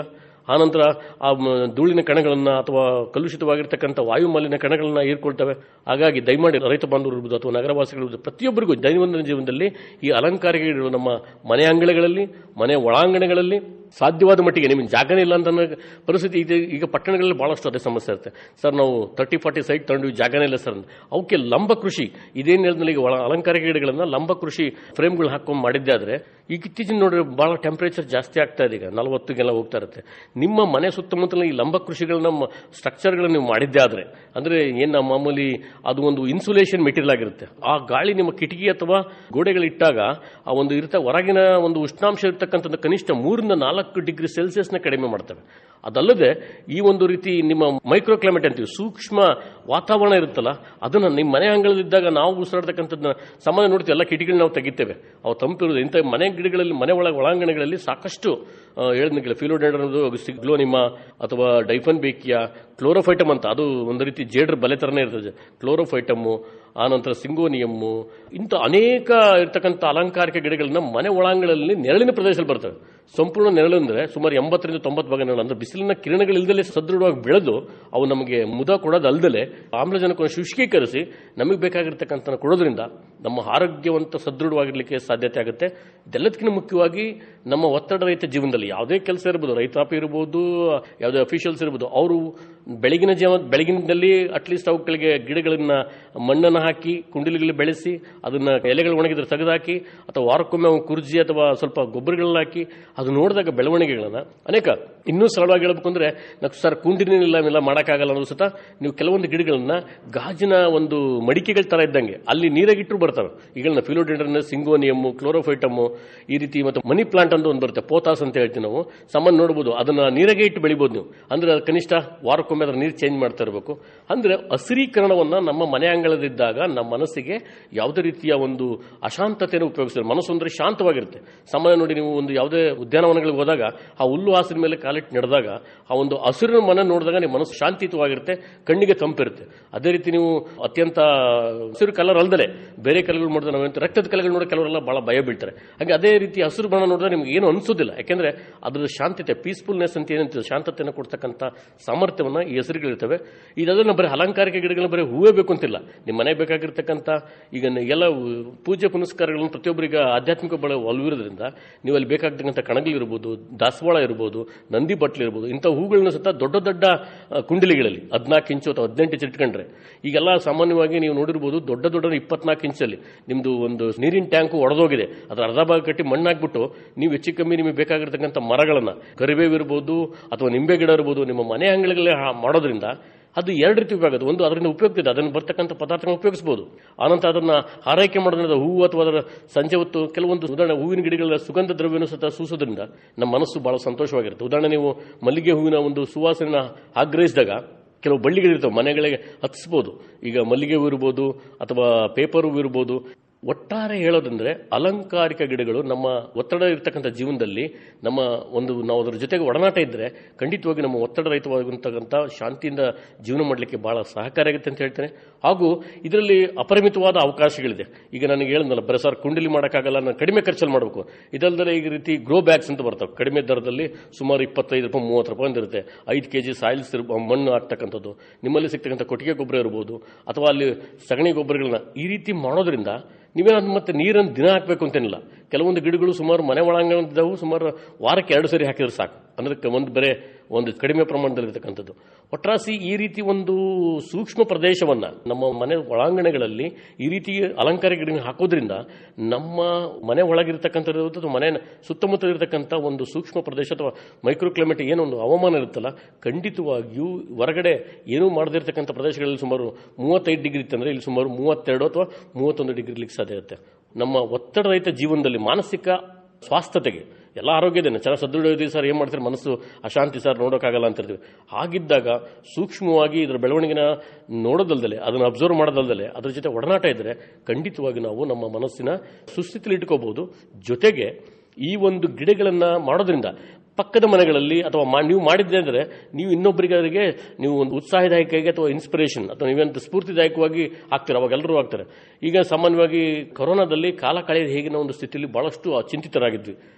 ಆನಂತರ ಆ ಮ- ಧೂಳಿನ ಕಣಗಳನ್ನ ಅಥವಾ ಕಲುಷಿತವಾಗಿರ್ತಕ್ಕಂಥ ವಾಯು ಮಾಲಿನ್ಯ ಕಣಗಳನ್ನ ಹೀರ್ಕೊಳ್ತವೆ ಹಾಗಾಗಿ ದಯಮಾಡಿ ರೈತ ಬಾಂಧವರು ಇರ್ಬೋದು ಅಥವಾ ನಗರವಾಸಿಗಳು ಇರ್ಬೋದು, ಪ್ರತಿಯೊಬ್ಬರಿಗೂ ದೈನಂದಿನ ಜೀವನದಲ್ಲಿ ಈ ಅಲಂಕಾರಿಕ ಗಿಡಗಳು ನಮ್ಮ ಮನೆ ಅಂಗಳಗಳಲ್ಲಿ ಮನೆ ಒಳಾಂಗಣಗಳಲ್ಲಿ ಸಾಧ್ಯವಾದ ಮಟ್ಟಿಗೆ ನಿಮಗೆ ಜಾಗನೇ ಇಲ್ಲ ಅಂತ ಅನ್ನೋ ಪರಿಸ್ಥಿತಿ ಇದೆ ಈಗ ಪಟ್ಟಣಗಳಲ್ಲಿ ಬಹಳಷ್ಟು ಅದೇ ಸಮಸ್ಯೆ ಇರುತ್ತೆ ಸರ್ ನಾವು ತರ್ಟಿ ಫಾರ್ಟಿ ಸೈಟ್ ತಗೊಂಡ್ವಿ ಜಾಗನೇ ಇಲ್ಲ ಸರ್ ಅಂತ. ಅವಕ್ಕೆ ಲಂಬ ಕೃಷಿ ಇದೇನು ಹೇಳಿದ್ಮೇಲೆ ಈಗ ಒಳ ಅಲಂಕಾರಿಕ ಗಿಡಗಳನ್ನ ಲಂಬ ಕೃಷಿ ಫ್ರೇಮ್ಗಳು ಹಾಕೊಂಡು ಮಾಡಿದ್ದೆ ಆದ್ರೆ ಈಗ ಇತ್ತೀಚಿನ ನೋಡ್ರಿ ಬಹಳ ಟೆಂಪರೇಚರ್ ಜಾಸ್ತಿ ಆಗ್ತಾ ಇದೆ ಈಗ ನಲವತ್ತಿಗೆಲ್ಲ ಹೋಗ್ತಾ ಇರುತ್ತೆ ನಿಮ್ಮ ಮನೆ ಸುತ್ತಮುತ್ತಲ ಈ ಲಂಬ ಕೃಷಿಗಳನ್ನ ಸ್ಟ್ರಕ್ಚರ್ಗಳನ್ನ ನೀವು ಮಾಡಿದ್ದೆ ಆದ್ರೆ ಅಂದ್ರೆ ಏನ್ ನಾವು ಮಾಮೂಲಿ ಅದು ಒಂದು ಇನ್ಸುಲೇಷನ್ ಮೆಟೀರಿಯಲ್ ಆಗಿರುತ್ತೆ ಆ ಗಾಳಿ ನಿಮ್ಮ ಕಿಟಕಿ ಅಥವಾ ಗೋಡೆಗಳಿಟ್ಟಾಗ ಆ ಒಂದು ಇರ್ತ ಹೊರಗಿನ ಒಂದು ಉಷ್ಣಾಂಶ ಇರ್ತಕ್ಕಂಥದ್ದು ಕನಿಷ್ಠ ಮೂರಿಂದ ನಾಲ್ಕು ಡಿಗ್ರಿ ಸೆಲ್ಸಿಯಸ್ನ ಕಡಿಮೆ ಮಾಡ್ತವೆ ಅದಲ್ಲದೆ ಈ ಒಂದು ರೀತಿ ನಿಮ್ಮ ಮೈಕ್ರೋ ಕ್ಲೈಮೇಟ್ ಅಂತೀವಿ ಸೂಕ್ಷ್ಮ ವಾತಾವರಣ ಇರುತ್ತಲ್ಲ ಅದನ್ನ ನಿಮ್ಮ ಮನೆ ಅಂಗಳದಿದ್ದಾಗ ನಾವು ಉಸಿರಾಡ್ತಕ್ಕಂಥದ್ದನ್ನ ಸಾಮಾನ್ಯ ನೋಡ್ತೀವಿ ಎಲ್ಲ ಕಿಟಕಿಗಳು ನಾವು ತೆಗಿತೇವೆ ಅವು ತಂಪಿರೋದು ಇಂಥ ಮನೆ ಗಿಡಗಳಲ್ಲಿ ಮನೆ ಒಳಗೆ ಒಳಾಂಗಣಗಳಲ್ಲಿ ಸಾಕಷ್ಟು ಹೇಳಿದ್ನಿಲ್ಲ ಫಿಲೋಡೆಂಡರ್ ಅನ್ನೋದು ಸಿಗ್ಲೋನಿಮ ಅಥವಾ ಡೈಫನ್ ಬೇಕಿಯಾ ಕ್ಲೋರೋಫೈಟಮ್ ಅಂತ ಅದು ಒಂದು ರೀತಿ ಜೇಡ್ರ ಬಲೆ ಥರನೇ ಇರ್ತದೆ ಕ್ಲೋರೋಫೈಟಮ್ಮು ಆನಂತರ ಸಿಂಗೋನಿಯಮ್ಮು ಇಂಥ ಅನೇಕ ಇರ್ತಕ್ಕಂಥ ಅಲಂಕಾರಿಕ ಗಿಡಗಳನ್ನ ಮನೆ ಒಳಾಂಗಣದಲ್ಲಿ ನೆರಳಿನ ಪ್ರದೇಶದಲ್ಲಿ ಬರ್ತವೆ ಸಂಪೂರ್ಣ ನೆರಳು ಅಂದ್ರೆ ಸುಮಾರು ಎಂಬತ್ತರಿಂದ ತೊಂಬತ್ತು ಭಾಗ ನೆರಳು ಅಂದ್ರೆ ಬಿಸಿಲಿನ ಕಿರಣಗಳಿಲ್ದಲೇ ಸದೃಢವಾಗಿ ಬೆಳೆದು ಅವು ನಮಗೆ ಮುದ ಕೊಡೋದಲ್ದಲೆ ಆಮ್ಲಜನಕವನ್ನು ಶುಷ್ಕೀಕರಿಸಿ ನಮಗೆ ಬೇಕಾಗಿರ್ತಕ್ಕಂಥ ಕೊಡೋದ್ರಿಂದ ನಮ್ಮ ಆರೋಗ್ಯವಂತ ಸದೃಢವಾಗಿರ್ಲಿಕ್ಕೆ ಸಾಧ್ಯತೆ ಆಗುತ್ತೆ ಇದೆಲ್ಲದಕ್ಕಿಂತ ಮುಖ್ಯವಾಗಿ ನಮ್ಮ ಒತ್ತಡ ರಹಿತ ಜೀವನದಲ್ಲಿ ಯಾವುದೇ ಕೆಲಸ ಇರ್ಬೋದು ರೈತಾಪಿ ಇರ್ಬೋದು ಯಾವುದೇ ಅಫಿಷಿಯಲ್ಸ್ ಇರ್ಬೋದು ಅವರು ಬೆಳಗಿನ ಜೀವ ಬೆಳಗಿನದಲ್ಲಿ ಅಟ್ಲೀಸ್ಟ್ ಅವುಗಳಿಗೆ ಗಿಡಗಳನ್ನ ಮಣ್ಣನ್ನು ಹಾಕಿ ಕುಂಡಿಲಿಗಳಲ್ಲಿ ಬೆಳೆಸಿ ಅದನ್ನ ಎಲೆಗಳು ಒಣಗಿದ್ರೆ ತೆಗೆದುಹಾಕಿ ಅಥವಾ ವಾರಕ್ಕೊಮ್ಮೆ ಅವು ಕುರ್ಜಿ ಅಥವಾ ಸ್ವಲ್ಪ ಗೊಬ್ಬರಗಳನ್ನ ಹಾಕಿ ಅದು ನೋಡಿದಾಗ ಬೆಳವಣಿಗೆಗಳನ್ನ ಅನೇಕ ಇನ್ನೂ ಸರಳವಾಗಿ ಹೇಳ್ಬೇಕು ಅಂದ್ರೆ ನಾವು ಸರ್ ಕುಂಡಿನಿಲ್ಲ ಇವೆಲ್ಲ ಮಾಡೋಕ್ಕಾಗಲ್ಲ ಅನ್ನೋ ಸತ ನೀವು ಕೆಲವೊಂದು ಗಿಡಗಳನ್ನ ಗಾಜಿನ ಒಂದು ಮಡಿಕೆಗಳ ತರ ಇದ್ದಂಗೆ ಅಲ್ಲಿ ನೀರಾಗಿಟ್ಟರು ಬರ್ತವೆ ಈಗಳನ್ನ ಫಿಲೋಡೆಂಡ್ರನ್ ಸಿಂಗೋನಿಯಮ್ಮು ಕ್ಲೋರೋಫೈಟಮ್ಮು ಈ ರೀತಿ ಮತ್ತು ಮನಿ ಪ್ಲಾಂಟ್ ಅಂತ ಒಂದು ಬರುತ್ತೆ ಪೋತಾಸ್ ಅಂತ ಹೇಳ್ತೀವಿ ನಾವು ಸಾಮಾನ್ಯ ನೋಡ್ಬೋದು ಅದನ್ನ ನೀರಾಗೆ ಇಟ್ಟು ಬೆಳಿಬೋದು ನೀವು ಅಂದ್ರೆ ಅದು ಕನಿಷ್ಠ ವಾರಕ್ಕೊಮ್ಮೆ ಅದ್ರ ನೀರು ಚೇಂಜ್ ಮಾಡ್ತಾ ಇರಬೇಕು ಅಂದ್ರೆ ಹಸಿರೀಕರಣವನ್ನ ನಮ್ಮ ಮನೆ ಅಂಗಳದಿದ್ದಾಗ ನಮ್ಮ ಮನಸ್ಸಿಗೆ ಯಾವುದೇ ರೀತಿಯ ಒಂದು ಅಶಾಂತತೆಯನ್ನು ಉಪಯೋಗಿಸ್ತಾರೆ ಮನಸ್ಸು ಅಂದ್ರೆ ಶಾಂತವಾಗಿರುತ್ತೆ ಸಾಮಾನ್ಯ ನೋಡಿ ನೀವು ಒಂದು ಯಾವುದೇ ಉದ್ಯಾನವನಗಳಿಗೆ ಹೋದಾಗ ಆ ಹುಲ್ಲು ಹಾಸಿನ ಮೇಲೆ ಕಾಲಿಟ್ಟು ನಡೆದಾಗ ಆ ಒಂದು ಹಸಿರಿನ ಮನ ನೋಡಿದಾಗ ನಿಮ್ಮ ಮನಸ್ಸು ಶಾಂತಿಯುತವಾಗಿರುತ್ತೆ ಕಣ್ಣಿಗೆ ತಂಪಿರುತ್ತೆ ಅದೇ ರೀತಿ ನೀವು ಅತ್ಯಂತ ಹಸಿರು ಕಲರ್ ಅಲ್ದಲೆ ಬೇರೆ ಕಲರ್ಗಳು ನೋಡಿದ್ರೆ ನಾವೇಂತ ರಕ್ತದ ಕಲೆಗಳು ನೋಡಿ ಕೆಲವರೆಲ್ಲ ಬಹಳ ಭಯ ಬೀಳ್ತಾರೆ ಹಾಗೆ ಅದೇ ರೀತಿ ಹಸಿರು ಬಣ್ಣ ನೋಡಿದ್ರೆ ನಿಮ್ಗೆ ಏನು ಅನ್ಸೋದಿಲ್ಲ ಯಾಕೆಂದ್ರೆ ಅದ್ರ ಶಾಂತತೆ ಪೀಸ್ಫುಲ್ನೆಸ್ ಅಂತ ಏನಂತೀವಿ ಶಾಂತತೆಯನ್ನು ಕೊಡ್ತಕ್ಕಂಥ ಸಾಮರ್ಥ್ಯವನ್ನ ಈ ಹೆಸರುಗಳಿರ್ತವೆ ಇದೆಲ್ಲ ಬರೀ ಅಲಂಕಾರಿಕ ಗಿಡಗಳನ್ನ ಬರೀ ಹೂವೇ ಬೇಕು ಅಂತಿಲ್ಲ ನಿಮ್ಮ ಮನೆಗೆ ಬೇಕಾಗಿರ್ತಕ್ಕಂಥ ಈಗ ಎಲ್ಲ ಪೂಜೆ ಪುನಸ್ಕಾರಗಳನ್ನು ಪ್ರತಿಯೊಬ್ಬರಿಗೆ ಆಧ್ಯಾತ್ಮಿಕ ಬಳ ಒಲವಿರೋದ್ರಿಂದ ನೀವು ಅಲ್ಲಿ ಬೇಕಾಗ್ತಕ್ಕಂಥ ಕಣಗಳಿರ್ಬೋದು ದಾಸವಾಳ ಇರ್ಬೋದು ನಂದಿ ಬಟ್ಲು ಇರ್ಬೋದು ಇಂಥ ಹೂಗಳನ್ನ ಸಹ ದೊಡ್ಡ ದೊಡ್ಡ ಆ, ಕುಂಡಲಿಗಳಲ್ಲಿ ಹದಿನಾಲ್ಕು ಇಂಚು ಅಥವಾ ಹದಿನೆಂಟು ಇಂಚು ಇಟ್ಕೊಂಡ್ರೆ ಈಗೆಲ್ಲ ಸಾಮಾನ್ಯವಾಗಿ ನೀವು ನೋಡಿರ್ಬೋದು ದೊಡ್ಡ ದೊಡ್ಡ ಇಪ್ಪತ್ನಾಲ್ಕು ಇಂಚಲ್ಲಿ ನಿಮ್ದು ಒಂದು ನೀರಿನ ಟ್ಯಾಂಕು ಒಡೆದೋಗಿದೆ ಅದ್ರ ಅರ್ಧ ಭಾಗ ಕಟ್ಟಿ ಮಣ್ಣಾಕ್ಬಿಟ್ಟು ನೀವು ಹೆಚ್ಚು ಕಮ್ಮಿ ನಿಮಗೆ ಬೇಕಾಗಿರ್ತಕ್ಕಂಥ ಮರಗಳನ್ನ ಕರಿಬೇವು ಇರ್ಬೋದು ಅಥವಾ ನಿಂಬೆ ಗಿಡ ಇರ್ಬೋದು ನಿಮ್ಮ ಮನೆ ಅಂಗಳಲ್ಲೇ ಹಾ- ಮಾಡೋದ್ರಿಂದ ಅದು ಎರಡು ರೀತಿ ಉಪಯೋಗ ಆಗುತ್ತೆ ಒಂದು ಅದರಿಂದ ಉಪಯುಕ್ತ ಇದೆ ಅದನ್ನು ಬರ್ತಕ್ಕಂಥ ಪದಾರ್ಥಗಳನ್ನ ಉಪಯೋಗಿಸಬಹುದು ಆನಂತರ ಅದನ್ನ ಆರೈಕೆ ಮಾಡೋದ್ರಿಂದ ಹೂವು ಅಥವಾ ಅದರ ಸಂಜೆ ಹೊತ್ತು ಕೆಲವೊಂದು ಉದಾಹರಣೆ ಹೂವಿನ ಗಿಡಗಳ ಸುಗಂಧ ದ್ರವ್ಯನೂ ಸಹ ಸೂಸೋದ್ರಿಂದ ನಮ್ಮ ಮನಸ್ಸು ಬಹಳ ಸಂತೋಷವಾಗಿರುತ್ತೆ ಉದಾಹರಣೆ ನೀವು ಮಲ್ಲಿಗೆ ಹೂವಿನ ಒಂದು ಸುವಾಸನೆನ ಆಗ್ರಹಿಸಿದಾಗ ಕೆಲವು ಬಳ್ಳಿಗಳಿರ್ತವೆ ಮನೆಗಳಿಗೆ ಹತ್ತಿಸ್ಬೋದು ಈಗ ಮಲ್ಲಿಗೆ ಹೂ ಇರ್ಬೋದು ಅಥವಾ ಪೇಪರ್ ಹೂ ಇರ್ಬೋದು ಒಟ್ಟಾರೆ ಹೇಳೋದಂದ್ರೆ ಅಲಂಕಾರಿಕ ಗಿಡಗಳು ನಮ್ಮ ಒತ್ತಡ ಇರ್ತಕ್ಕಂಥ ಜೀವನದಲ್ಲಿ ನಮ್ಮ ಒಂದು ನಾವು ಅದರ ಜೊತೆಗೆ ಒಡನಾಟ ಇದ್ರೆ ಖಂಡಿತವಾಗಿ ನಮ್ಮ ಒತ್ತಡ ರಹಿತವಾಗಿರ್ತಕ್ಕಂಥ ಶಾಂತಿಯಿಂದ ಜೀವನ ಮಾಡಲಿಕ್ಕೆ ಬಹಳ ಸಹಕಾರಿಯಾಗುತ್ತೆ ಅಂತ ಹೇಳ್ತೇನೆ ಹಾಗೂ ಇದರಲ್ಲಿ ಅಪರಿಮಿತವಾದ ಅವಕಾಶಗಳಿದೆ ಈಗ ನನಗೆ ಹೇಳಿದ್ನಲ್ಲ ಬರೀ ಸರ್ ಕುಂಡಲಿ ಮಾಡೋಕ್ಕಾಗಲ್ಲ ನಾನು ಕಡಿಮೆ ಖರ್ಚಲ್ಲಿ ಮಾಡಬೇಕು ಇದಲ್ಲದೆ ಈ ರೀತಿ ಗ್ರೋ ಬ್ಯಾಗ್ಸ್ ಅಂತ ಬರ್ತವೆ ಕಡಿಮೆ ದರದಲ್ಲಿ ಸುಮಾರು ಇಪ್ಪತ್ತೈದು ರೂಪಾಯಿ ಮೂವತ್ತು ರೂಪಾಯಿ ಒಂದು ಇರುತ್ತೆ ಐದು ಕೆ ಜಿ ಸಾಯಿಲ್ಸ್ ಮಣ್ಣು ಹಾಕ್ತಕ್ಕಂಥದ್ದು ನಿಮ್ಮಲ್ಲಿ ಸಿಗ್ತಕ್ಕಂಥ ಕೊಟ್ಟಿಗೆ ಗೊಬ್ಬರ ಇರ್ಬೋದು ಅಥವಾ ಅಲ್ಲಿ ಸಗಣಿ ಗೊಬ್ಬರಗಳನ್ನ ಈ ರೀತಿ ಮಾಡೋದ್ರಿಂದ ನೀವೇನು ಮತ್ತೆ ನೀರನ್ನು ದಿನ ಹಾಕಬೇಕು ಅಂತೇನಿಲ್ಲ ಕೆಲವೊಂದು ಗಿಡಗಳು ಸುಮಾರು ಮನೆ ಒಳಾಂಗಣದವು ಸುಮಾರು ವಾರಕ್ಕೆ ಎರಡು ಸರಿ ಹಾಕಿದ್ರೆ ಸಾಕು ಅಂದ್ರೆ ಒಂದು ಬರೇ ಒಂದು ಕಡಿಮೆ ಪ್ರಮಾಣದಲ್ಲಿರ್ತಕ್ಕಂಥದ್ದು ಒಟ್ರಾಸಿ ಈ ರೀತಿ ಒಂದು ಸೂಕ್ಷ್ಮ ಪ್ರದೇಶವನ್ನ ನಮ್ಮ ಮನೆ ಒಳಾಂಗಣಗಳಲ್ಲಿ ಈ ರೀತಿ ಅಲಂಕಾರ ಗಿಡ ಹಾಕೋದ್ರಿಂದ ನಮ್ಮ ಮನೆ ಒಳಗಿರ್ತಕ್ಕಂಥದ್ದು ಅಥವಾ ಮನೆ ಸುತ್ತಮುತ್ತ ಇರತಕ್ಕಂಥ ಒಂದು ಸೂಕ್ಷ್ಮ ಪ್ರದೇಶ ಅಥವಾ ಮೈಕ್ರೋ ಕ್ಲೈಮೇಟ್ ಏನೊಂದು ಹವಾಮಾನ ಇರುತ್ತಲ್ಲ ಖಂಡಿತವಾಗಿಯೂ ಹೊರಗಡೆ ಏನೂ ಮಾಡದಿರ್ತಕ್ಕಂಥ ಪ್ರದೇಶಗಳಲ್ಲಿ ಸುಮಾರು ಮೂವತ್ತೈದು ಡಿಗ್ರಿ ಇತ್ತಂದ್ರೆ ಇಲ್ಲಿ ಸುಮಾರು ಮೂವತ್ತೆರಡು ಅಥವಾ ಮೂವತ್ತೊಂದು ಡಿಗ್ರಿ ಇರ್ಲಿಕ್ಕೆ ಸಾಧ್ಯ ಇರುತ್ತೆ ನಮ್ಮ ಒತ್ತಡ ರಹಿತ ಜೀವನದಲ್ಲಿ ಮಾನಸಿಕ ಸ್ವಾಸ್ಥತೆಗೆ ಎಲ್ಲ ಆರೋಗ್ಯ ಇದೆ ಚೆನ್ನಾಗಿ ಸದೃಢ ಇದೀವಿ ಸರ್ ಏನು ಮಾಡ್ತಾರೆ ಮನಸ್ಸು ಅಶಾಂತಿ ಸರ್ ನೋಡೋಕ್ಕಾಗಲ್ಲ ಅಂತ ಇರ್ತೀವಿ ಹಾಗಿದ್ದಾಗ ಸೂಕ್ಷ್ಮವಾಗಿ ಇದರ ಬೆಳವಣಿಗೆನ ನೋಡೋದಲ್ದಲೆ ಅದನ್ನು ಅಬ್ಸರ್ವ್ ಮಾಡೋದಲ್ದಲೆ ಅದ್ರ ಜೊತೆ ಒಡನಾಟ ಇದ್ದರೆ ಖಂಡಿತವಾಗಿ ನಾವು ನಮ್ಮ ಮನಸ್ಸಿನ ಸುಸ್ಥಿತಿಲಿ ಇಟ್ಕೋಬಹುದು ಜೊತೆಗೆ ಈ ಒಂದು ಗಿಡಗಳನ್ನ ಮಾಡೋದ್ರಿಂದ ಪಕ್ಕದ ಮನೆಗಳಲ್ಲಿ ಅಥವಾ ಮಾ- ನೀವು ಮಾಡಿದ್ದೆ ಅಂದರೆ ನೀವು ಇನ್ನೊಬ್ಬರಿಗೆ ನೀವು ಒಂದು ಉತ್ಸಾಹದಾಯಕವಾಗಿ ಅಥವಾ ಇನ್ಸ್ಪಿರೇಷನ್ ಅಥವಾ ನೀವಂತ ಸ್ಫೂರ್ತಿದಾಯಕವಾಗಿ ಆಗ್ತೀರ ಅವಾಗ ಎಲ್ಲರೂ ಆಗ್ತಾರೆ ಈಗ ಸಾಮಾನ್ಯವಾಗಿ ಕೊರೋನಾದಲ್ಲಿ ಕಾಲ ಕಳೆಯೋದು ಹೇಗಿನ ಒಂದು ಸ್ಥಿತಿಯಲ್ಲಿ ಬಹಳಷ್ಟು ಚಿಂತಿತರಾಗಿದ್ವಿ